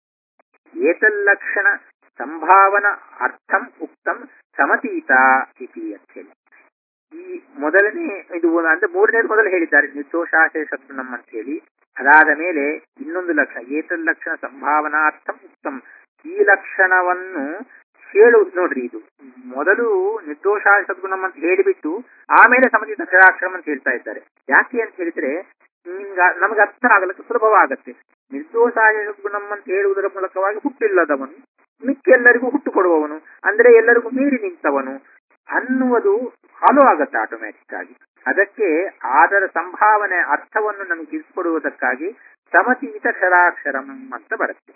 ಏತಲ್ಲಕ್ಷಣ ಸಂಭಾವನ ಅರ್ಥಂ ಉಕ್ತಂ ಸಮತೀತ ಇತಿ ಅಂತ ಹೇಳಿ ಈ ಮೊದಲನೇ ಇದು ಅಂದ್ರೆ ಮೂರನೇದು ಮೊದಲು ಹೇಳಿದ್ದಾರೆ ನಿರ್ದೋಷಾಶಯ ಸದ್ಗುಣಂ ಅಂತ ಹೇಳಿ ಅದಾದ ಮೇಲೆ ಇನ್ನೊಂದು ಲಕ್ಷಣ ಏತಲ್ಲಕ್ಷಣ ಸಂಭಾವನಾರ್ಥಂ ಉಕ್ತಂ ಈ ಲಕ್ಷಣವನ್ನು ಹೇಳು ನೋಡ್ರಿ ಇದು ಮೊದಲು ನಿರ್ದೋಷ ಸದ್ಗುಣಂ ಅಂತ ಹೇಳಿಬಿಟ್ಟು ಆಮೇಲೆ ಸಮತೀತ ಅಕ್ಷರಾಕ್ಷರಂ ಅಂತ ಹೇಳ್ತಾ ಇದ್ದಾರೆ ಯಾಕೆ ಅಂತ ಹೇಳಿದ್ರೆ ನಿಮ್ಗ ನಮಗೆ ಅರ್ಥ ಆಗಲಿಕ್ಕೆ ಸುಲಭವಾಗತ್ತೆ ನಿರ್ದೋಷಾಯ ಸದ್ಗುಣಂ ಅಂತ ಹೇಳುವುದರ ಮೂಲಕವಾಗಿ ಹುಟ್ಟಿಲ್ಲದವನು ಮಿಕ್ಕೆಲ್ಲರಿಗೂ ಹುಟ್ಟು ಕೊಡುವವನು ಅಂದ್ರೆ ಎಲ್ಲರಿಗೂ ಮೀರಿ ನಿಂತವನು ಅನ್ನುವುದು ಫಾಲೋ ಆಗತ್ತೆ ಆಟೋಮ್ಯಾಟಿಕ್ ಆಗಿ ಅದಕ್ಕೆ ಅದರ ಸಂಭಾವನೆ ಅರ್ಥವನ್ನು ನಮಗೆ ತಿಳಿಸಿಕೊಡುವುದಕ್ಕಾಗಿ ಸಮತೀತ ಕ್ಷರಾಕ್ಷರಂ ಅಂತ ಬರುತ್ತೆ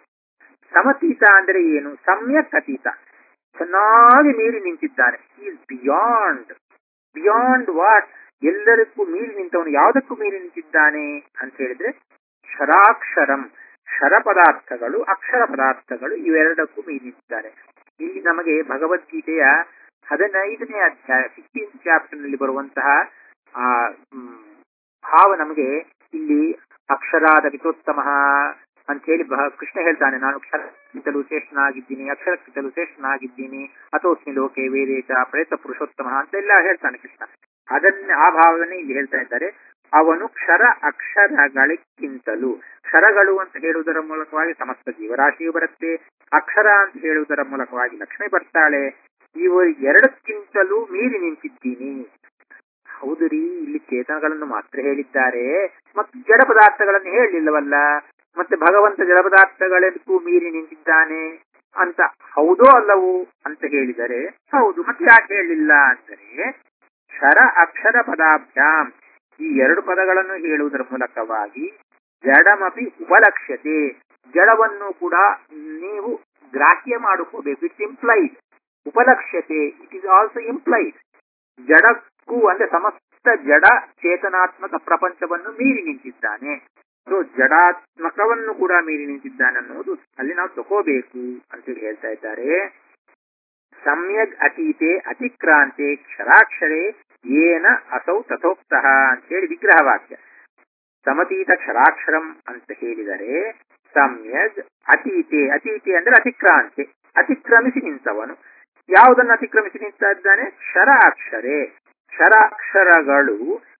ಸಮತೀತ ಅಂದ್ರೆ ಏನು ಸಮ್ಯಕ್ ಅತೀತ ಚೆನ್ನಾಗಿ ಮೀರಿ ನಿಂತಿದ್ದಾನೆ ಈಸ್ ಬಿಯಾಂಡ್ ಬಿಯಾಂಡ್ ವಾಟ್ ಎಲ್ಲರಿಗೂ ಮೀರಿ ನಿಂತವನು ಯಾವುದಕ್ಕೂ ಮೀರಿ ನಿಂತಿದ್ದಾನೆ ಅಂತ ಹೇಳಿದ್ರೆ ಕ್ಷರಾಕ್ಷರಂ ಕ್ಷರ ಪದಾರ್ಥಗಳು ಅಕ್ಷರ ಪದಾರ್ಥಗಳು ಇವೆರಡಕ್ಕೂ ಮೀರಿ ನಿಂತಿದ್ದಾನೆ ಇಲ್ಲಿ ನಮಗೆ ಭಗವದ್ಗೀತೆಯ ಹದಿನೈದನೇ ಅಧ್ಯಾಯ ಫಿಫ್ಟೀನ್ ಚಾಪ್ಟರ್ ನಲ್ಲಿ ಬರುವಂತಹ ಆ ಮ್, ಭಾವ ನಮಗೆ ಇಲ್ಲಿ ಅಕ್ಷರಾದ ಪಿತೋತ್ತಮ ಅಂತ ಹೇಳಿ ಬಹ- ಕೃಷ್ಣ ಹೇಳ್ತಾನೆ ನಾನು ಅಕ್ಷರಕ್ಕಿಂತಲೂ ಶ್ರೇಷ್ಠನಾಗಿದ್ದೀನಿ ಅಕ್ಷರಕ್ಕಿಂತಲೂ ಶ್ರೇಷ್ಠನಾಗಿದ್ದೀನಿ ಅಥೋಸ್ಮಿ ಲೋಕೆ ವೇದೇಶ ಪ್ರೇತ ಪುರುಷೋತ್ತಮ ಅಂತೆಲ್ಲ ಹೇಳ್ತಾನೆ ಕೃಷ್ಣ ಅದನ್ನ ಆ ಭಾವನೆ ಇಲ್ಲಿ ಹೇಳ್ತಾ ಇದ್ದಾರೆ ಅವನು ಕ್ಷರ ಅಕ್ಷರಗಳಿಗಿಂತಲೂ ಕ್ಷರಗಳು ಅಂತ ಹೇಳುವುದರ ಮೂಲಕವಾಗಿ ಸಮಸ್ತ ಜೀವರಾಶಿಯು ಬರುತ್ತೆ ಅಕ್ಷರ ಅಂತ ಹೇಳುವುದರ ಮೂಲಕವಾಗಿ ಲಕ್ಷ್ಮಿ ಬರ್ತಾಳೆ ಇವರು ಎರಡಕ್ಕಿಂತಲೂ ಮೀರಿ ನಿಂತಿದ್ದೀನಿ ಹೌದು ರೀ ಇಲ್ಲಿ ಚೇತನಗಳನ್ನು ಮಾತ್ರ ಹೇಳಿದ್ದಾರೆ ಮತ್ತು ಜಡ ಪದಾರ್ಥಗಳನ್ನು ಹೇಳಿಲ್ಲವಲ್ಲ ಮತ್ತೆ ಭಗವಂತ ಜಡ ಪದಾರ್ಥಗಳೆಲ್ಲಕ್ಕೂ ಮೀರಿ ನಿಂತಿದ್ದಾನೆ ಅಂತ ಹೌದೋ ಅಲ್ಲವೋ ಅಂತ ಹೇಳಿದರೆ ಹೌದು ಮತ್ತೆ ಯಾಕೆ ಹೇಳಿಲ್ಲ ಅಂದರೆ ಕ್ಷರ ಅಕ್ಷರ ಪದಾಭ್ಯಾಂ ಈ ಎರಡು ಪದಗಳನ್ನು ಹೇಳುವುದರ ಮೂಲಕವಾಗಿ ಜಡಮಪಿ ಉಪಲಕ್ಷ್ಯತೆ ಜಡವನ್ನು ಕೂಡ ನೀವು ಗ್ರಾಹ್ಯ ಮಾಡಿಕೋಬೇಕು ಇಟ್ಸ್ ಇಂಪ್ಲೈಡ್ ಉಪಲಕ್ಷ್ಯತೆ ಇಟ್ ಈಸ್ ಆಲ್ಸೋ ಇಂಪ್ಲೈಡ್ ಜಡಕ್ಕೂ ಅಂದ್ರೆ ಸಮಸ್ತ ಜಡ ಚೇತನಾತ್ಮಕ ಪ್ರಪಂಚವನ್ನು ಮೀರಿ ನಿಂತಿದ್ದಾನೆ ಸೊ ಜಡಾತ್ಮಕವನ್ನು ಕೂಡ ಮೀರಿ ನಿಂತಿದ್ದಾನೆ ಅನ್ನೋದು ಅಲ್ಲಿ ನಾವು ತಗೋಬೇಕು ಅಂತ ಹೇಳ್ತಾ ಇದ್ದಾರೆ ಸಮ್ಯಗ್ ಅತೀತೆ ಅತಿಕ್ರಾಂತೆ ಕ್ಷರಾಕ್ಷರೇ ಏನ ಅಸೌ ತಥೋಕ್ತಃ ಅಂತ ಹೇಳಿ ವಿಗ್ರಹ ವಾಕ್ಯ ಸಮತೀತ ಕ್ಷರಾಕ್ಷರಂ ಅಂತ ಹೇಳಿದರೆ ಸಮ್ಯಗ್ ಅತೀತೆ ಅತೀತೆ ಅಂದ್ರೆ ಅತಿಕ್ರಾಂತೆ ಅತಿಕ್ರಮಿಸಿ ನಿಂತವನು ಯಾವುದನ್ನು ಅತಿಕ್ರಮಿಸಿ ನಿಂತ ಇದ್ದಾನೆ ಕ್ಷರ ಅಕ್ಷರೇ ಕ್ಷರಾಕ್ಷರಗಳು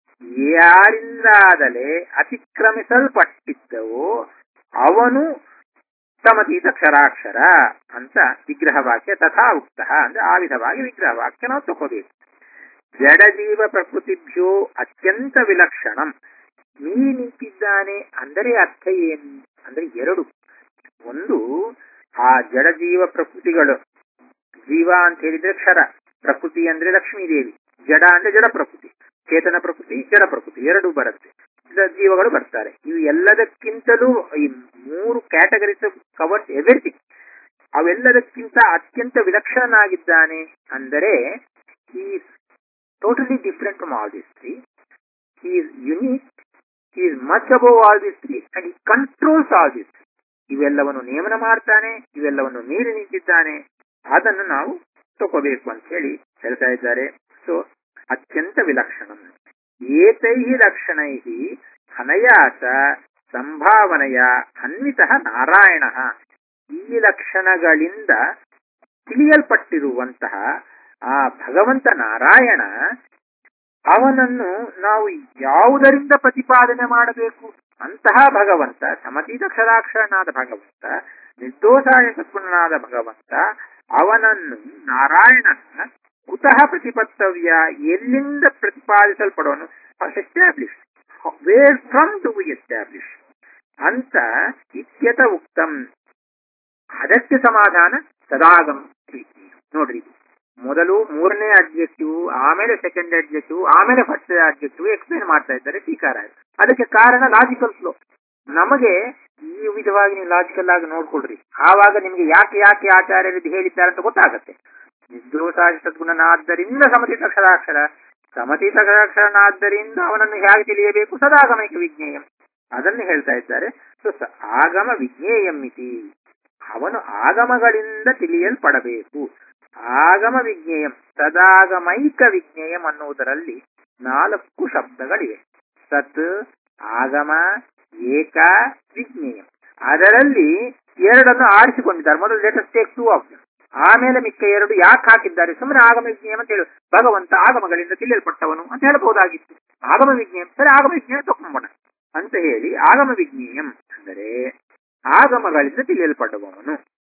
ಯಾರಿಂದಾದಲೇ ಅತಿಕ್ರಮಿಸಲ್ಪಟ್ಟಿದ್ದವೋ ಅವನು ಸಮತೀತ ಕ್ಷರಾಕ್ಷರ ಅಂತ ವಿಗ್ರಹ ವಾಕ್ಯ ತಥಾ ಉಕ್ತ ಅಂದ್ರೆ ಆ ವಿಧವಾಗಿ ವಿಗ್ರಹ ವಾಕ್ಯ ನಾವು ತಗೋಬೇಕು ಜಡಜೀವ ಪ್ರಕೃತಿಭ್ಯೋ ಅತ್ಯಂತ ವಿಲಕ್ಷಣಂ ನೀ ನಿಂತಿದ್ದಾನೆ ಅಂದರೆ ಅರ್ಥ ಏನು ಅಂದ್ರೆ ಎರಡು ಒಂದು ಆ ಜಡಜೀವ ಪ್ರಕೃತಿಗಳು ಜೀವ ಅಂತ ಹೇಳಿದ್ರೆ ಕ್ಷರ ಪ್ರಕೃತಿ ಅಂದ್ರೆ ಲಕ್ಷ್ಮೀದೇವಿ ಜಡ ಅಂದ್ರೆ ಜಡ ಪ್ರಕೃತಿ ಚೇತನ ಪ್ರಕೃತಿ ಜಡ ಪ್ರಕೃತಿ ಎರಡು ಬರುತ್ತೆ ಜ- ಜೀವಗಳು ಬರ್ತಾರೆ ಇವು ಎಲ್ಲದಕ್ಕಿಂತಲೂ ಈ ಮೂರು ಕ್ಯಾಟಗರೀಸ್ ಕವರ್ಸ್ ಎವ್ರಿಥಿಂಗ್ ಅವೆಲ್ಲದಕ್ಕಿಂತ ಅತ್ಯಂತ ವಿಲಕ್ಷಣನಾಗಿದ್ದಾನೆ ಅಂದರೆ ಈ totally different from all this three he is unique, he is much above all these three, and he controls all these three. ಇವೆಲ್ಲವನ್ನು ನಿಯಮನ ಮಾಡ್ತಾನೆ ಇವೆಲ್ಲವನ್ನು ಮೀರಿ ನಿಂತಿದ್ದಾನೆ ಅದನ್ನು ನಾವು ತಗೋಬೇಕು ಅಂತ ಹೇಳಿ ಹೇಳ್ತಾ ಇದ್ದಾರೆ ಸೊ ಅತ್ಯಂತ ವಿಲಕ್ಷಣಂ ಏತೈ ಲಕ್ಷಣೈ ಹನಯಾಸ ಸಂಭಾವನೆಯ ಅನ್ವಿತ ನಾರಾಯಣ ಈ ಲಕ್ಷಣಗಳಿಂದ ತಿಳಿಯಲ್ಪಟ್ಟಿರುವಂತಹ ಆ ಭಗವಂತ ನಾರಾಯಣ ಅವನನ್ನು ನಾವು ಯಾವುದರಿಂದ ಪ್ರತಿಪಾದನೆ ಮಾಡಬೇಕು ಅಂತಹ ಭಗವಂತ ಸಮತೀತ ಕ್ಷರಾಕ್ಷರನಾದ ಭಗವಂತ ನಿರ್ದೋಷಾಯ ಸದ್ಗುಣನಾದ ಭಗವಂತ ಅವನನ್ನು ನಾರಾಯಣನ ಕುತಃ ಪ್ರತಿಪತ್ತವ್ಯ ಎಲ್ಲಿಂದ ಪ್ರತಿಪಾದಿಸಲ್ಪಡೋನು establish where from to establish ಅಂತ ಇತ್ಯತ ಉಕ್ತಂ ಅದಕ್ಕೆ ಸಮಾಧಾನ ಸದಾಗಮ ನೋಡ್ರಿ ಇದು. ಮೊದಲು ಮೂರನೇ ಅಡ್ಜೆಕ್ಟಿವ್ ಆಮೇಲೆ ಸೆಕೆಂಡ್ ಅಡ್ಜೆಕ್ಟಿವ್ ಆಮೇಲೆ ಫಸ್ಟ್ ಅಡ್ಜೆಕ್ಟಿವ್ ಎಕ್ಸ್ಪ್ಲೇನ್ ಮಾಡ್ತಾ ಇದ್ದಾರೆ ಟೀಕಾರ ಅದಕ್ಕೆ ಕಾರಣ ಲಾಜಿಕಲ್ ಫ್ಲೋ ನಮಗೆ ಈ ವಿಧವಾಗಿ ನೀವು ಲಾಜಿಕಲ್ ಆಗಿ ನೋಡ್ಕೊಳ್ರಿ ಆವಾಗ ನಿಮ್ಗೆ ಯಾಕೆ ಯಾಕೆ ಆಚಾರ್ಯರು ಇದು ಹೇಳಿದ್ದಾರೆ ಅಂತ ಗೊತ್ತಾಗತ್ತೆ ನಿರ್ದೋಷಾದಿ ಸದ್ಗುಣನಾದ್ದರಿಂದ ಸಮತೀತ ಅಕ್ಷರಾಕ್ಷರ ಸಮತೀತ ಅಕ್ಷರಾಕ್ಷರನಾದ್ದರಿಂದ ಅವನನ್ನು ಹೇಗೆ ತಿಳಿಯಬೇಕು ಸದಾಗಮೈಕ ವಿಜ್ಞೇಯಂ ಅದನ್ನು ಹೇಳ್ತಾ ಇದ್ದಾರೆ ಸೊ ಸ- ಆಗಮ ವಿಜ್ಞೇಯಂ ಇತಿ ಅವನು ಆಗಮಗಳಿಂದ ತಿಳಿಯಲ್ಪಡಬೇಕು ಆಗಮ ವಿಜ್ಞೇಯಂ ಸದಾಗಮೈಕ ವಿಜ್ಞೇಯಂ ಅನ್ನುವುದರಲ್ಲಿ ನಾಲ್ಕು ಶಬ್ದಗಳಿವೆ ಸತ್ ಆಗಮ ಏಕ ವಿಜ್ಞೇಯಂ ಅದರಲ್ಲಿ ಎರಡನ್ನು ಆರಿಸಿಕೊಂಡಿದ್ದಾರೆ ಮೊದಲು ಲೇಟೆಸ್ಟ್ ಟೇಕ್ ಟೂ ಆಫ್ ಆಮೇಲೆ ಮಿಕ್ಕ ಎರಡು ಯಾಕೆ ಹಾಕಿದ್ದಾರೆ ಸುಮ್ಮನೆ ಆಗಮ ವಿಜ್ಞೇಯಂ ಅಂತ ಹೇಳು ಭಗವಂತ ಆಗಮಗಳಿಂದ ತಿಳಿಯಲ್ಪಟ್ಟವನು ಅಂತ ಹೇಳಬಹುದಾಗಿತ್ತು ಆಗಮ ವಿಜ್ಞೇಯಂ ಸರಿ ಆಗಮ ವಿಜ್ಞೇಯ ತಕೊಂಬೋಣ ಅಂತ ಹೇಳಿ ಆಗಮ ವಿಜ್ಞೇಯಂ ಅಂದರೆ ಆಗಮಗಳಿಂದ ತಿಳಿಯಲ್ಪಡುವವನು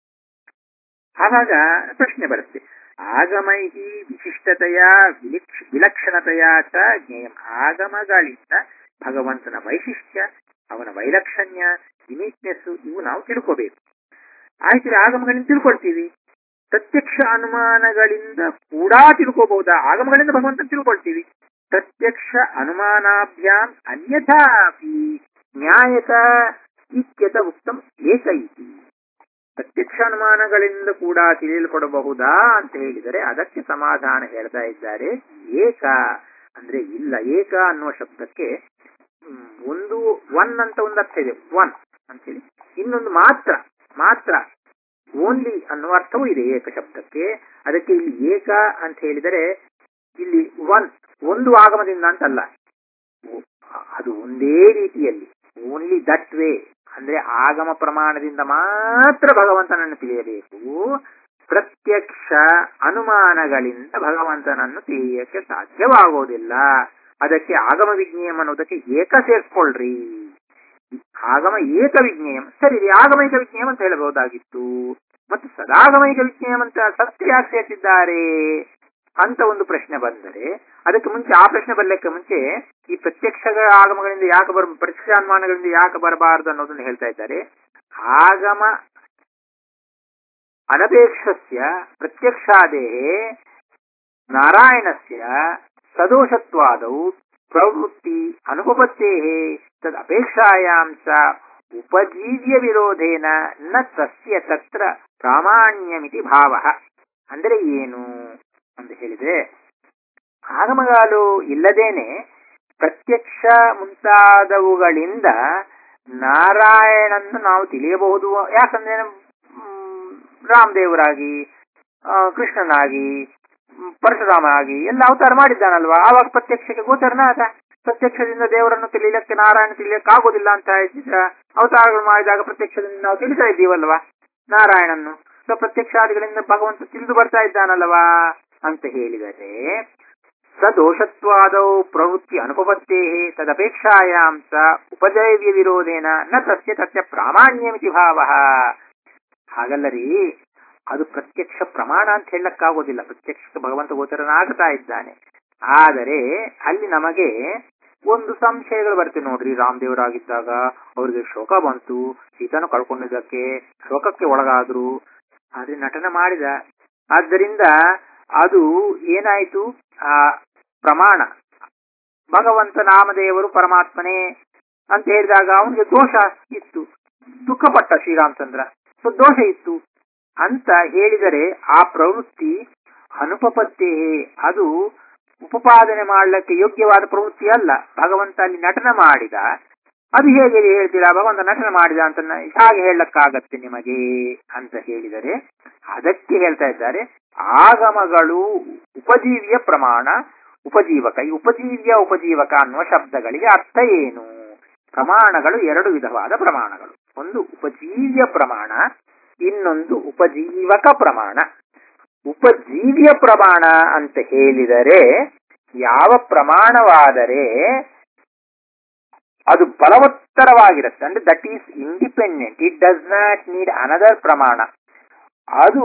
ಆವಾಗ ಪ್ರಶ್ನೆ ಬರುತ್ತೆ ಆಗಮೈಹಿ ವಿಶಿಷ್ಟತೆಯ ವಿಲಿಕ್ಷ ವಿಲಕ್ಷಣತೆಯ ಚ ಜ್ಞೇಯಂ ಆಗಮಗಳಿಂದ ಭಗವಂತನ ವೈಶಿಷ್ಟ್ಯ ಅವನ ವೈಲಕ್ಷಣ್ಯ ಯುನೀಕ್ನೆಸ್ ಇವು ನಾವು ತಿಳ್ಕೋಬೇಕು ಆಯ್ತು ರೀ, ಆಗಮಗಳಿಂದ ತಿಳ್ಕೊಳ್ತೀವಿ ಪ್ರತ್ಯಕ್ಷ ಅನುಮಾನಗಳಿಂದ ಕೂಡ ತಿಳ್ಕೋಬಹುದಾ ಆಗಮಗಳಿಂದ ಭಗವಂತನ ತಿಳ್ಕೊಳ್ತೀವಿ ಪ್ರತ್ಯಕ್ಷ ಅನುಮಾನಾಭ್ಯಾಂ ಅನ್ಯಥಾಪಿ ನ್ಯಾಯತ ಇತ್ಯತ ಉತ್ತಮ ಏಕ ಇತಿ ಪ್ರತ್ಯಕ್ಷ ಅನುಮಾನಗಳಿಂದ ಕೂಡ ತಿಳಿಯಲ್ಪಡಬಹುದಾ ಅಂತ ಹೇಳಿದರೆ ಅದಕ್ಕೆ ಸಮಾಧಾನ ಹೇಳ್ತಾ ಇದ್ದಾರೆ ಏಕ ಅಂದ್ರೆ ಇಲ್ಲ ಏಕ ಅನ್ನುವ ಶಬ್ದಕ್ಕೆ ಹ್ಮ್, ಒಂದು ಒನ್ ಅಂತ ಒಂದು ಅರ್ಥ ಇದೆ ಒನ್ ಅಂತೇಳಿ ಇನ್ನೊಂದು ಮಾತ್ರ ಮಾತ್ರ ಓನ್ಲಿ ಅನ್ನುವ ಅರ್ಥವೂ ಇದೆ ಏಕ ಶಬ್ದಕ್ಕೆ ಅದಕ್ಕೆ ಇಲ್ಲಿ ಏಕ ಅಂತ ಹೇಳಿದರೆ ಇಲ್ಲಿ ಒನ್ ಒಂದು ಆಗಮದಿಂದ ಅಂತಲ್ಲ ಅದು ಒಂದೇ ರೀತಿಯಲ್ಲಿ ಓನ್ಲಿ ದಟ್ ವೇ ಅಂದ್ರೆ ಆಗಮ ಪ್ರಮಾಣದಿಂದ ಮಾತ್ರ ಭಗವಂತನನ್ನು ತಿಳಿಯಬೇಕು ಪ್ರತ್ಯಕ್ಷ ಅನುಮಾನಗಳಿಂದ ಭಗವಂತನನ್ನು ತಿಳಿಯಕ್ಕೆ ಸಾಧ್ಯವಾಗೋದಿಲ್ಲ ಅದಕ್ಕೆ ಆಗಮ ವಿಜ್ಞೇಯಂ ಅನ್ನೋದಕ್ಕೆ ಏಕ ಸೇರ್ಸ್ಕೊಳ್ರಿ ಆಗಮ ಏಕ ವಿಜ್ಞೇಯಂ ಸರಿ ರೀ ಆಗಮೈಕ ವಿಜ್ಞೇಯಂ ಅಂತ ಹೇಳಬಹುದಾಗಿತ್ತು ಮತ್ತು ಸದಾಗಮೈಕ ವಿಜ್ಞೇಯಂ ಅಂತ ಸತ್ಯ ಯಾಕೆ ಸೇರಿಸಿದ್ದಾರೆ ಅಂತ ಒಂದು ಪ್ರಶ್ನೆ ಬಂದರೆ ಅದಕ್ಕೆ ಮುಂಚೆ ಆ ಪ್ರಶ್ನೆ ಬರ್ಲಿಕ್ಕೆ ಮುಂಚೆ ಈ ಪ್ರತ್ಯಕ್ಷ ಆಗಮಗಳಿಂದ ಯಾಕೆ ಬರ ಪ್ರತ್ಯಕ್ಷ ಅನುಮಾನಗಳಿಂದ ಯಾಕೆ ಬರಬಾರದು ಅನ್ನೋದನ್ನು ಹೇಳ್ತಾ ಇದ್ದಾರೆ ಆಗಮ ಅನಪೇಕ್ಷಸ್ಯ ಪ್ರತ್ಯಕ್ಷಾದೇಹೇ ನಾರಾಯಣಸ್ಯ ಸದೋಷತ್ವಾದೌ ಪ್ರವೃತ್ತಿ ಅನುಪಪತ್ತೇಃ ತದ್ ಅಪೇಕ್ಷಾಯಾಂ ಸ ಉಪಜೀವ್ಯ ವಿರೋಧೇನ ನ ತಸ್ಯ ತತ್ರ ಪ್ರಾಮಾಣ್ಯಮಿತಿ ಭಾವ ಅಂದರೆ ಏನು ಅಂತ ಹೇಳಿದ್ರೆ ಆಗಮಗಾಲು ಇಲ್ಲದೇನೆ ಪ್ರತ್ಯಕ್ಷ ಮುಂತಾದವುಗಳಿಂದ ನಾರಾಯಣನ್ನು ನಾವು ತಿಳಿಯಬಹುದು ಯಾಕಂದ್ರೆ ಮ್, ರಾಮದೇವರಾಗಿ ಆ, ಕೃಷ್ಣನಾಗಿ ಮ್, ಪರಶುರಾಮನಾಗಿ ಎಲ್ಲ ಅವತಾರ ಮಾಡಿದ್ದಾನಲ್ವಾ ಆವಾಗ ಪ್ರತ್ಯಕ್ಷಕ್ಕೆ ಗೋಚರನ ಆದ ಪ್ರತ್ಯಕ್ಷದಿಂದ ದೇವರನ್ನು ತಿಳಿಯಲಿಕ್ಕೆ ನಾರಾಯಣ ತಿಳಿಯಕ್ಕೆ ಆಗೋದಿಲ್ಲ ಅಂತ ಇದ್ದಿದ್ರ ಅವತಾರಗಳು ಮಾಡಿದಾಗ ಪ್ರತ್ಯಕ್ಷದಿಂದ ನಾವು ತಿಳಿತಾ ಇದ್ದೀವಲ್ವಾ ನಾರಾಯಣನ್ನು ಸೊ ಪ್ರತ್ಯಕ್ಷಾದಿಗಳಿಂದ ಭಗವಂತ ತಿಳಿದು ಬರ್ತಾ ಇದ್ದಾನಲ್ವಾ ಅಂತ ಹೇಳಿದರೆ ಸದೋಷತ್ವಾದೌ ಪ್ರವೃತ್ತಿ ಅನುಪಪತ್ತೇ ತದಪೇಕ್ಷಾಯಾಂ ಸ ಉಪಜೈವ್ಯ ವಿರೋಧೇನ ನ ತಸ್ಯ ತಸ್ಯ ಪ್ರಾಮಾಣ್ಯಮಿತಿ ಭಾವ ಹಾಗಲ್ಲ ರೀ ಅದು ಪ್ರತ್ಯಕ್ಷ ಪ್ರಮಾಣ ಅಂತ ಹೇಳಕ್ಕಾಗೋದಿಲ್ಲ ಪ್ರತ್ಯಕ್ಷ ಭಗವಂತ ಗೋಚರನಾಗ್ತಾ ಇದ್ದಾನೆ ಆದರೆ ಅಲ್ಲಿ ನಮಗೆ ಒಂದು ಸಂಶಯಗಳು ಬರ್ತವೆ ನೋಡ್ರಿ ರಾಮದೇವರಾಗಿದ್ದಾಗ ಅವ್ರಿಗೆ ಶೋಕ ಬಂತು ಸೀತನು ಕಳ್ಕೊಂಡಿದ್ದಕ್ಕೆ ಶೋಕಕ್ಕೆ ಒಳಗಾದ್ರು ಆದ್ರೆ ನಟನ ಮಾಡಿದ ಆದ್ದರಿಂದ ಅದು ಏನಾಯಿತು ಆ ಪ್ರಮಾಣ ಭಗವಂತ ನಾಮದೇವರು ಪರಮಾತ್ಮನೇ ಅಂತ ಹೇಳಿದಾಗ ಅವನಿಗೆ ದೋಷ ಇತ್ತು ದುಃಖಪಟ್ಟ ಶ್ರೀರಾಮಚಂದ್ರ ಸೊ ದೋಷ ಇತ್ತು ಅಂತ ಹೇಳಿದರೆ ಆ ಪ್ರವೃತ್ತಿ ಅನುಪಪತ್ತೇ ಅದು ಉಪಪಾದನೆ ಮಾಡಲಿಕ್ಕೆ ಯೋಗ್ಯವಾದ ಪ್ರವೃತ್ತಿ ಅಲ್ಲ ಭಗವಂತ ಅಲ್ಲಿ ನಟನ ಮಾಡಿದ ಅದು ಹೇಗೆ ಹೇಳ್ತೀರಾ ಭಗವಂತ ನಟನ ಮಾಡಿದ ಅಂತ ನ- ಹಾಗೆ ಹೇಳಕ್ಕಾಗತ್ತೆ ನಿಮಗೆ ಅಂತ ಹೇಳಿದರೆ ಅದಕ್ಕೆ ಹೇಳ್ತಾ ಇದ್ದಾರೆ ಆಗಮಗಳು ಉಪಜೀವ್ಯ ಪ್ರಮಾಣ ಉಪಜೀವಕ ಈ ಉಪಜೀವ್ಯ ಉಪಜೀವಕ ಅನ್ನುವ ಶಬ್ದಗಳಿಗೆ ಅರ್ಥ ಏನು ಪ್ರಮಾಣಗಳು ಎರಡು ವಿಧವಾದ ಪ್ರಮಾಣಗಳು ಒಂದು ಉಪಜೀವ್ಯ ಪ್ರಮಾಣ ಇನ್ನೊಂದು ಉಪಜೀವಕ ಪ್ರಮಾಣ ಉಪಜೀವ್ಯ ಪ್ರಮಾಣ ಅಂತ ಹೇಳಿದರೆ ಯಾವ ಪ್ರಮಾಣವಾದರೆ ಅದು ಬಲವತ್ತರವಾಗಿರುತ್ತೆ ಅಂದ್ರೆ that is independent it does not need another ಪ್ರಮಾಣ ಅದು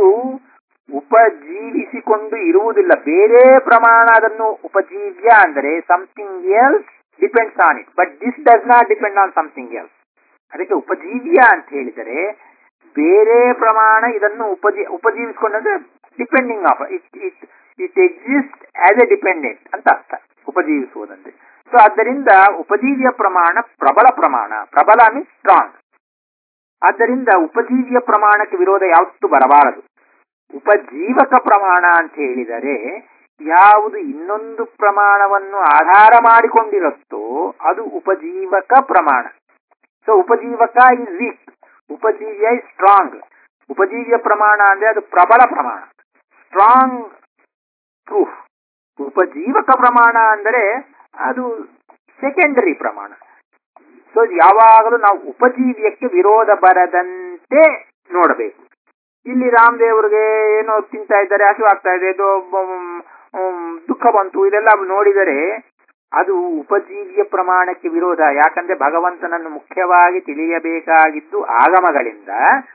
ಉಪಜೀವಿಸಿಕೊಂಡು ಇರುವುದಿಲ್ಲ ಬೇರೆ ಪ್ರಮಾಣ ಅದನ್ನು ಉಪಜೀವ್ಯ ಅಂದರೆ something else depends on it but this does not depend on something else ಅದಕ್ಕೆ ಉಪಜೀವ್ಯ ಅಂತ ಹೇಳಿದರೆ ಬೇರೆ ಪ್ರಮಾಣ ಇದನ್ನು ಉಪಜೀ ಉಪಜೀವಿಸಿಕೊಂಡಂದ್ರೆ depending of it it it exist as a dependent ಅಂತ ಅರ್ಥ ಉಪಜೀವಿಸುವುದಂದ್ರೆ ಸೊ ಆದ್ದರಿಂದ ಉಪಜೀವ್ಯ ಪ್ರಮಾಣ ಪ್ರಬಲ ಪ್ರಮಾಣ ಪ್ರಬಲ ಮೀನ್ಸ್ ಸ್ಟ್ರಾಂಗ್ ಆದ್ದರಿಂದ ಉಪಜೀವ್ಯ ಪ್ರಮಾಣಕ್ಕೆ ವಿರೋಧ ಯಾವತ್ತೂ ಬರಬಾರದು ಉಪಜೀವಕ ಪ್ರಮಾಣ ಅಂತ ಹೇಳಿದರೆ ಯಾವುದು ಇನ್ನೊಂದು ಪ್ರಮಾಣವನ್ನು ಆಧಾರ ಮಾಡಿಕೊಂಡಿರುತ್ತೋ ಅದು ಉಪಜೀವಕ ಪ್ರಮಾಣ ಸೊ ಉಪಜೀವಕ ಇಸ್ ವೀಕ್ ಉಪಜೀವ್ಯ ಇಸ್ ಸ್ಟ್ರಾಂಗ್ ಉಪಜೀವ್ಯ ಪ್ರಮಾಣ ಅಂದ್ರೆ ಅದು ಪ್ರಬಲ ಪ್ರಮಾಣ ಸ್ಟ್ರಾಂಗ್ ಪ್ರೂಫ್ ಉಪಜೀವಕ ಪ್ರಮಾಣ ಅಂದರೆ ಅದು ಸೆಕೆಂಡರಿ ಪ್ರಮಾಣ ಸೊ ಯಾವಾಗಲೂ ನಾವು ಉಪಜೀವ್ಯಕ್ಕೆ ವಿರೋಧ ಬರದಂತೆ ನೋಡಬೇಕು ಇಲ್ಲಿ ರಾಮದೇವರಿಗೆ ಏನೋ ತಿಂತಾ ಇದ್ದಾರೆ ಹಸಿವಾಗ್ತಾ ಇದೆ ಇದು ಮ್, ಮ್, ದುಃಖ ಬಂತು ಇದೆಲ್ಲ ನೋಡಿದರೆ ಅದು ಉಪಜೀವ್ಯ ಪ್ರಮಾಣಕ್ಕೆ ವಿರೋಧ ಯಾಕಂದ್ರೆ ಭಗವಂತನನ್ನು ಮುಖ್ಯವಾಗಿ ತಿಳಿಯಬೇಕಾಗಿದ್ದು ಆಗಮಗಳಿಂದ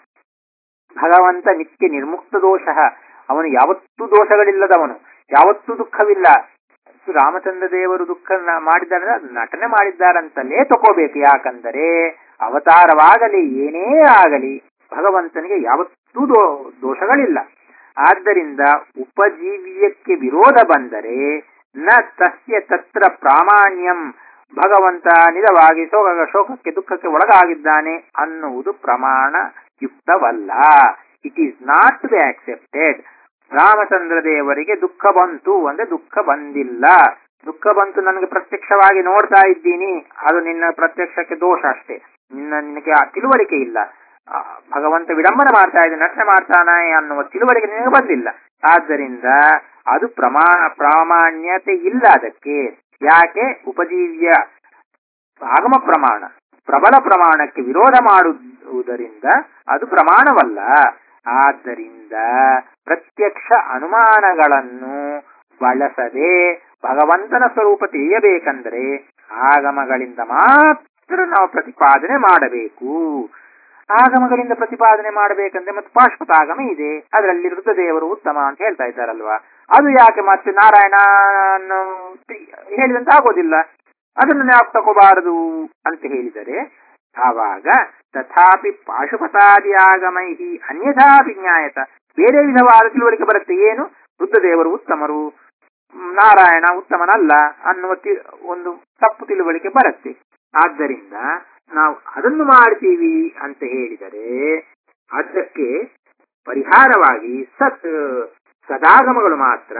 ಭಗವಂತ ನಿತ್ಯ ನಿರ್ಮುಕ್ತ ದೋಷ ಅವನು ಯಾವತ್ತೂ ದೋಷಗಳಿಲ್ಲದವನು ಯಾವತ್ತೂ ದುಃಖವಿಲ್ಲ ರಾಮಚಂದ್ರ ದೇವರು ದುಃಖ ನ- ಮಾಡಿದ್ದಾರೆ ಅದು ನಟನೆ ಮಾಡಿದ್ದಾರಂತಲೇ ತಗೋಬೇಕು ಯಾಕಂದರೆ ಅವತಾರವಾಗಲಿ ಏನೇ ಆಗಲಿ ಭಗವಂತನಿಗೆ ಯಾವತ್ತೂ ದೋ- ದೋಷಗಳಿಲ್ಲ ಆದ್ದರಿಂದ ಉಪಜೀವ್ಯಕ್ಕೆ ವಿರೋಧ ಬಂದರೆ ನ ತಸ್ಯ ತತ್ರ ಪ್ರಾಮಾಣ್ಯಂ ಭಗವಂತ ನಿಜವಾಗಿ ಶೋಕ ಶೋಕಕ್ಕೆ ದುಃಖಕ್ಕೆ ಒಳಗಾಗಿದ್ದಾನೆ ಅನ್ನುವುದು ಪ್ರಮಾಣ ಯುಕ್ತವಲ್ಲ it is not to be accepted Ramachandra ದೇವರಿಗೆ ದುಃಖ ಬಂತು ಅಂದ್ರೆ ದುಃಖ ಬಂದಿಲ್ಲ ದುಃಖ ಬಂತು ನನಗೆ ಪ್ರತ್ಯಕ್ಷವಾಗಿ ನೋಡ್ತಾ ಇದ್ದೀನಿ ಅದು ನಿನ್ನ ಪ್ರತ್ಯಕ್ಷಕ್ಕೆ ದೋಷ ಅಷ್ಟೇ ನಿನ್ನ ನಿನಗೆ ಆ ತಿಳುವಳಿಕೆ ಇಲ್ಲ ಆ, ಭಗವಂತ ವಿಡಂಬನ ಮಾಡ್ತಾ ಇದೆ ನಟನೆ ಮಾಡ್ತಾನೆ ಅನ್ನುವ ತಿಳುವಳಿಕೆ ನಿನಗೆ ಬಂದಿಲ್ಲ ಆದ್ದರಿಂದ ಅದು ಪ್ರಮಾ ಪ್ರಾಮಾಣ್ಯತೆ ಇಲ್ಲ ಅದಕ್ಕೆ ಯಾಕೆ ಉಪಜೀವ್ಯ ಆಗಮ ಪ್ರಮಾಣ ಪ್ರಬಲ ಪ್ರಮಾಣಕ್ಕೆ ವಿರೋಧ ಮಾಡುವುದರಿಂದ ಅದು ಪ್ರಮಾಣವಲ್ಲ ಆದ್ದರಿಂದ ಪ್ರತ್ಯಕ್ಷ ಅನುಮಾನಗಳನ್ನು ಬಳಸದೆ ಭಗವಂತನ ಸ್ವರೂಪ ತಿಳಿಯಬೇಕೆಂದರೆ ಆಗಮಗಳಿಂದ ಮಾತ್ರ ನಾವು ಪ್ರತಿಪಾದನೆ ಮಾಡಬೇಕು ಆಗಮಗಳಿಂದ ಪ್ರತಿಪಾದನೆ ಮಾಡಬೇಕಂದ್ರೆ ಮತ್ತೆ ಪಾಶ್ವತ ಆಗಮ ಇದೆ ಅದರಲ್ಲಿ ರುದ್ರದೇವರು ಉತ್ತಮ ಅಂತ ಹೇಳ್ತಾ ಇದ್ದಾರಲ್ವಾ ಅದು ಯಾಕೆ ಮತ್ತೆ ನಾರಾಯಣ ಹೇಳಿದಂತ ಆಗೋದಿಲ್ಲ ಅದನ್ನು ಯಾಕೆ ತಗೋಬಾರದು ಅಂತ ಹೇಳಿದರೆ ಆವಾಗ ತಥಾಪಿ ಪಾಶುಪತಾದಿ ಆಗಮೈ ಅನ್ಯಥಾ ವಿಜ್ಞಾಯತ ಬೇರೆ ವಿಧವಾದ ತಿಳುವಳಿಕೆ ಬರುತ್ತೆ ಏನು ರುದ್ರದೇವರು ಉತ್ತಮರು ನಾರಾಯಣ ಉತ್ತಮನಲ್ಲ ಅನ್ನುವ ತಿ- ಒಂದು ತಪ್ಪು ತಿಳುವಳಿಕೆ ಬರುತ್ತೆ ಆದ್ದರಿಂದ ನಾವು ಅದನ್ನು ಮಾಡ್ತೀವಿ ಅಂತ ಹೇಳಿದರೆ ಅದಕ್ಕೆ ಪರಿಹಾರವಾಗಿ ಸತ್ ಸದಾಗಮಗಳು ಮಾತ್ರ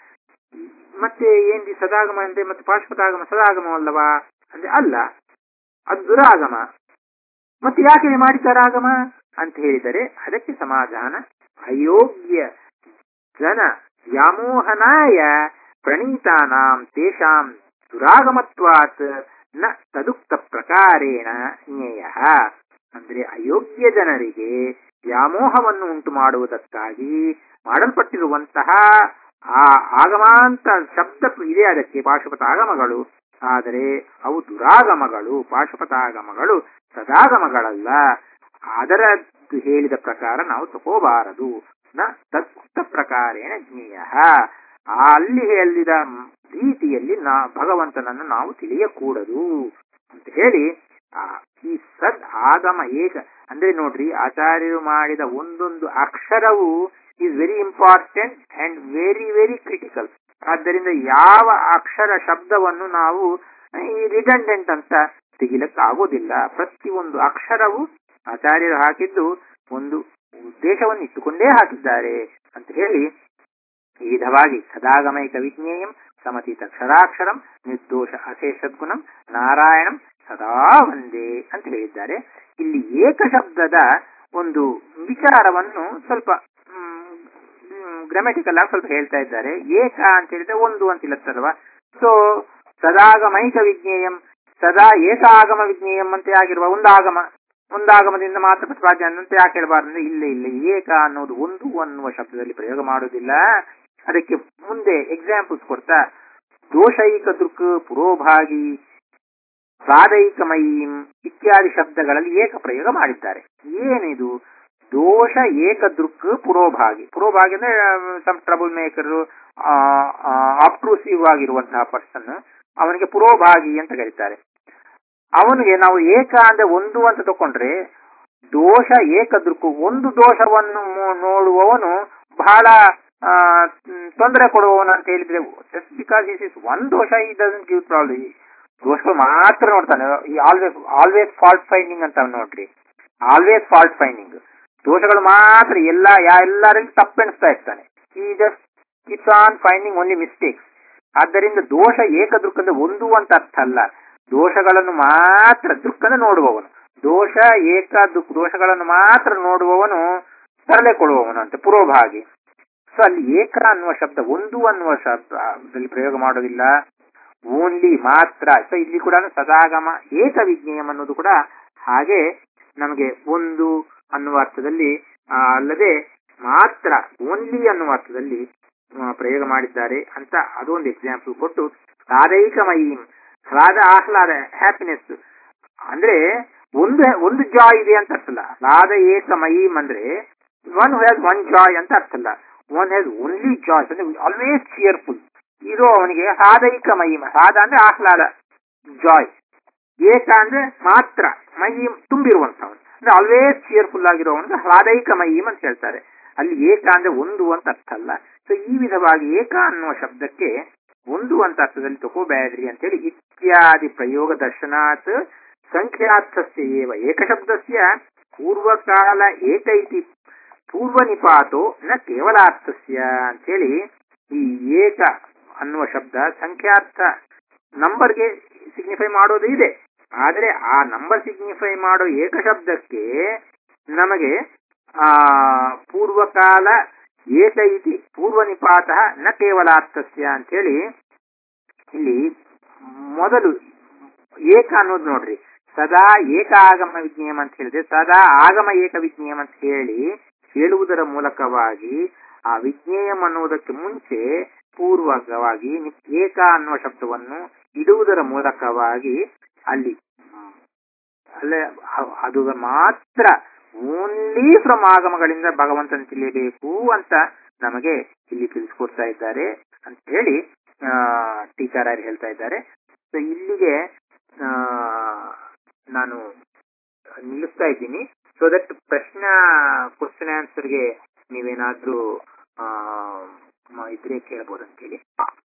ಮತ್ತೆ ಏನ್ರಿ ಸದಾಗಮ ಅಂದ್ರೆ ಮತ್ತೆ ಪಾಶ್ವತಾಗಮ ಸದಾಗಮವಲ್ಲವಾ ಅಂದ್ರೆ ಅಲ್ಲ ಅದು ದುರಾಗಮ ಮತ್ತೆ ಯಾಕೆ ಮಾಡಿದ್ದಾರೆ ಆಗಮ ಅಂತ ಹೇಳಿದರೆ ಅದಕ್ಕೆ ಸಮಾಧಾನ ಅಯೋಗ್ಯ ಜನ ವ್ಯಾಮೋಹನಾಯ ಪ್ರಣೀತಾನಾಂ ತೇಷಾಂ ದುರಾಗಮತ್ವಾತ್ ನ ತದುಕ್ತ ಪ್ರಕಾರೇಣ ಜ್ಞೇಯ ಅಂದ್ರೆ ಅಯೋಗ್ಯ ಜನರಿಗೆ ವ್ಯಾಮೋಹವನ್ನು ಉಂಟು ಮಾಡುವುದಕ್ಕಾಗಿ ಮಾಡಲ್ಪಟ್ಟಿರುವಂತಹ ಆ ಆಗಮಾಂತ ಶಬ್ದ ಇದೆ ಅದಕ್ಕೆ ಪಾಶುಪತ ಆಗಮಗಳು ಆದರೆ ಅವು ದುರಾಗಮಗಳು ಪಾಶುಪತಾಗಮಗಳು ಸದಾಗಮಗಳಲ್ಲ ಅದರ ಹೇಳಿದ ಪ್ರಕಾರ ನಾವು ತಗೋಬಾರದು ನ ತತ್ವ ಪ್ರಕಾರೇಣ ಜ್ಞೇಯ ಅಲ್ಲಿ ಹೇಳಿದ ರೀತಿಯಲ್ಲಿ ನಾ ಭಗವಂತನನ್ನು ನಾವು ತಿಳಿಯಕೂಡದು ಅಂತ ಹೇಳಿ ಆ, ಈ ಸದ್ ಆಗಮ ಏಕ ಅಂದ್ರೆ ನೋಡ್ರಿ ಆಚಾರ್ಯರು ಮಾಡಿದ ಒಂದೊಂದು ಅಕ್ಷರವು is very important and very very critical ಆದ್ದರಿಂದ ಯಾವ ಅಕ್ಷರ ಶಬ್ದವನ್ನು ನಾವು ಈ ರಿಡಂಡೆಂಟ್ ಅಂತ ತೆಗಿಲಕ್ಕಾಗೋದಿಲ್ಲ ಪ್ರತಿಯೊಂದು ಅಕ್ಷರವು ಆಚಾರ್ಯರು ಹಾಕಿದ್ದು ಒಂದು ಉದ್ದೇಶವನ್ನು ಇಟ್ಟುಕೊಂಡೇ ಹಾಕಿದ್ದಾರೆ ಅಂತ ಹೇಳಿ ಈ ವಿಧವಾಗಿ ಸದಾಗಮೈಕ ವಿಜ್ಞೇಯಂ ಸಮತೀತ ಅಕ್ಷರಾಕ್ಷರಂ ನಿರ್ದೋಷ ಅಶೇಷದ್ಗುಣಂ ನಾರಾಯಣಂ ಸದಾ ಒಂದೇ ಅಂತ ಹೇಳಿದ್ದಾರೆ ಇಲ್ಲಿ ಏಕ ಶಬ್ದದ ಒಂದು ವಿಚಾರವನ್ನು ಸ್ವಲ್ಪ ಗ್ರಾಮೆಟಿಕಲ್ ಆಗಿ ಸ್ವಲ್ಪ ಹೇಳ್ತಾ ಇದ್ದಾರೆ ಏಕ ಅಂತ ಹೇಳಿದ್ರೆ ಒಂದು ಅಂತ ಇಲ್ಲತ್ತಲ್ವಾ ಸೊ ಸದಾಗಮೈಕ ವಿಜ್ಞೇಯಂ ಸದಾ ಏಕ ಆಗಮ ವಿಜ್ಞೇಯಂ ಅಂತ ಆಗಿರುವ ಒಂದಾಗಮ ಒಂದಾಗಮದಿಂದ ಮಾತ್ರ ಪ್ರತಿಪಾದ್ಯ ಅಂತ ಯಾಕೆ ಹೇಳಬಾರ್ದು ಅಂದ್ರೆ ಇಲ್ಲ ಇಲ್ಲ ಏಕ ಅನ್ನೋದು ಒಂದು ಅನ್ನುವ ಶಬ್ದದಲ್ಲಿ ಪ್ರಯೋಗ ಮಾಡುವುದಿಲ್ಲ ಅದಕ್ಕೆ ಮುಂದೆ ಎಕ್ಸಾಂಪಲ್ಸ್ ಕೊಡ್ತಾ ದೋಷೈಕ ದೃಕ್ ಪುರೋಭಾಗಿ ಪ್ರಾದೈಕಮಯೀಂ ಇತ್ಯಾದಿ ಶಬ್ದಗಳಲ್ಲಿ ಏಕ ಪ್ರಯೋಗ ಮಾಡಿದ್ದಾರೆ ಏನಿದು ದೋಷ ಏಕ ದೃಕ್ ಪುರೋಭಾಗಿ ಪುರೋಭಾಗಿ ಅಂದ್ರೆ ಸಮ್ ಟ್ರಬಲ್ ಮೇಕರ್ ಆಪ್ಟ್ರೂಸಿವ್ ಆಗಿರುವಂತಹ ಪರ್ಸನ್ ಅವನಿಗೆ ಪುರೋಭಾಗಿ ಅಂತ ಕರೀತಾರೆ ಅವನಿಗೆ ನಾವು ಏಕ ಅಂದ್ರೆ ಒಂದು ಅಂತ ತಕೊಂಡ್ರೆ ದೋಷ ಏಕದೃಕ್ಕು ಒಂದು ದೋಷವನ್ನು ಮು- ನೋಡುವವನು ಬಹಳ ತೊಂದರೆ ಕೊಡುವವನು ಅಂತ ಹೇಳಿದ್ರೆ just because is is one ದೋಷ ಈ ಡಸನ್ ಗಿವ್ ಪ್ರಾಬ್ಲಮ್ ದೋಷಗಳು ಮಾತ್ರ ನೋಡ್ತಾನೆ ಈ ಆಲ್ವೇಸ್ ಆಲ್ವೇಸ್ ಫಾಲ್ಟ್ ಫೈಂಡಿಂಗ್ ಅಂತ ನೋಡ್ರಿ ಆಲ್ವೇಸ್ ಫಾಲ್ಟ್ ಫೈಂಡಿಂಗ್ ದೋಷಗಳು ಮಾತ್ರ ಎಲ್ಲ ಯಾ ಎಲ್ಲರಲ್ಲಿ ತಪ್ಪೆಣಿಸ್ತಾ ಇರ್ತಾನೆ ಈ just it's on finding only mistakes ಆದ್ದರಿಂದ ದೋಷ ಏಕದೃಕ್ ಅಂದ್ರೆ ಒಂದು ಅಂತ ಅರ್ಥ ಅಲ್ಲ ದೋಷಗಳನ್ನು ಮಾತ್ರ ದೃಕ್ಕನ್ನು ನೋಡುವವನು ದೋಷ ಏಕ ದುಃಖ ದೋಷಗಳನ್ನು ಮಾತ್ರ ನೋಡುವವನು ತರಲೆ ಕೊಡುವವನು ಅಂತ ಪುರೋಭಾಗಿ ಸೊ ಅಲ್ಲಿ ಏಕ ಅನ್ನುವ ಶಬ್ದ ಒಂದು ಅನ್ನುವ ಶಬ್ದದಲ್ಲಿ ಪ್ರಯೋಗ ಮಾಡೋದಿಲ್ಲ ಓನ್ಲಿ ಮಾತ್ರ ಸೊ ಇಲ್ಲಿ ಕೂಡ ಸದಾಗಮ ಏಕ ವಿಜ್ಞೇಯಂ ಅನ್ನೋದು ಕೂಡ ಹಾಗೆ ನಮಗೆ ಒಂದು ಅನ್ನುವ ಅರ್ಥದಲ್ಲಿ ಆ, ಅಲ್ಲದೆ ಮಾತ್ರ ಓನ್ಲಿ ಅನ್ನುವ ಅರ್ಥದಲ್ಲಿ ಆ, ಪ್ರಯೋಗ ಮಾಡಿದ್ದಾರೆ ಅಂತ ಅದೊಂದು ಎಕ್ಸಾಂಪಲ್ ಕೊಟ್ಟು ಸಾದೈಕಮಯೀಂ ಹ್ಲಾದ ಆಹ್ಲಾದ ಹ್ಯಾಪಿನೆಸ್ ಅಂದ್ರೆ ಒಂದು ಒಂದು ಜಾಯ್ ಇದೆ ಅಂತ ಅರ್ಥಲ್ಲ ಹ್ಲಾದ ಏಕಮಯೀಂ ಅಂದ್ರೆ ಒನ್ ಹ್ಯಾಸ್ ಒನ್ ಜಾಯ್ ಅಂತ ಅರ್ಥಲ್ಲ ಒನ್ ಹ್ಯಾಸ್ ಓನ್ಲಿ ಜಾಯ್ ಅಂದ್ರೆ ಆಲ್ವೇಸ್ ಚಿಯರ್ಫುಲ್ ಇದು ಅವನಿಗೆ ಹಾದೈಕ ಮಹಿಮ ಹಾದ ಅಂದ್ರೆ ಆಹ್ಲಾದ ಜಾಯ್ ಏಕ ಅಂದ್ರೆ ಮಾತ್ರ ಮಹಿಮ್ ತುಂಬಿರುವಂತವನು ಅಂದ್ರೆ ಆಲ್ವೇಸ್ ಚಿಯರ್ಫುಲ್ ಆಗಿರುವವನಿಗೆ ಹ್ಲಾದೈಕ ಮಹಿಮ್ ಅಂತ ಹೇಳ್ತಾರೆ ಅಲ್ಲಿ ಏಕ ಅಂದ್ರೆ ಒಂದು ಅಂತ ಅರ್ಥ ಅಲ್ಲ ಸೊ ಈ ವಿಧವಾಗಿ ಏಕ ಅನ್ನುವ ಶಬ್ದಕ್ಕೆ ಒಂದು ಅಂತ ಅರ್ಥದಲ್ಲಿ ತಗೋಬೇಡ್ರಿ ಅಂತೇಳಿ ಇತ್ಯಾದಿ ಪ್ರಯೋಗ ದರ್ಶನಾತ್ ಸಂಖ್ಯಾರ್ಥಸ್ಯ ಏವ ಏಕಶಬ್ದಸ್ಯ ಪೂರ್ವಕಾಲ ಏಕ ಇತಿ ಪೂರ್ವನಿಪಾತೋ ನ ಕೇವಲಾರ್ಥಸ್ಯ ಅಂತೇಳಿ ಈ ಏಕ ಅನ್ನುವ ಶಬ್ದ ಸಂಖ್ಯಾರ್ಥ ನಂಬರ್ಗೆ ಸಿಗ್ನಿಫೈ ಮಾಡೋದು ಇದೆ ಆದರೆ ಆ ನಂಬರ್ ಸಿಗ್ನಿಫೈ ಮಾಡೋ ಏಕ ಶಬ್ದಕ್ಕೆ ನಮಗೆ ಆ ಪೂರ್ವಕಾಲ ಏಕ ಇತಿ ಪೂರ್ವ ನಿಪಾತ ನ ಕೇವಲಾರ್ಥಸ್ಯ ಅಂತೇಳಿ ಇಲ್ಲಿ ಮೊದಲು ಏಕ ಅನ್ನೋದು ನೋಡ್ರಿ ಸದಾ ಏಕ ಆಗಮ ವಿಜ್ಞೇಯಂ ಅಂತ ಹೇಳಿದೆ ಸದಾ ಆಗಮ ಏಕ ವಿಜ್ಞೇಯಂ ಅಂತ ಹೇಳಿ ಹೇಳುವುದರ ಮೂಲಕವಾಗಿ ಆ ವಿಜ್ಞೇಯಂ ಅನ್ನುವುದಕ್ಕೆ ಮುಂಚೆ ಪೂರ್ವಕವಾಗಿ ಏಕ ಅನ್ನುವ ಶಬ್ದವನ್ನು ಇಡುವುದರ ಮೂಲಕವಾಗಿ ಅಲ್ಲಿ ಅಲ್ಲೇ ಅದು ಮಾತ್ರ ಓನ್ಲಿ ಫ್ರಮ್ ಆಗಮಗಳಿಂದ ಭಗವಂತನ ತಿಳಿಯಬೇಕು ಅಂತ ನಮಗೆ ಇಲ್ಲಿ ತಿಳಿಸ್ಕೊಡ್ತಾ ಇದ್ದಾರೆ ಅಂತ ಹೇಳಿ ಟೀಚಾರ್ಯರು ಹೇಳ್ತಾ ಇದ್ದಾರೆ ಸೊ ಇಲ್ಲಿಗೆ ನಾನು ನಿಲ್ಲಿಸ್ತಾ ಇದ್ದೀನಿ ಸೊ ದಟ್ ಪ್ರಶ್ನೆ ಕ್ವಶನ್ ಆನ್ಸರ್ಗೆ ನೀವೇನಾದ್ರೂ ಇದ್ರೆ ಕೇಳ್ಬೋದು ಅಂತೇಳಿ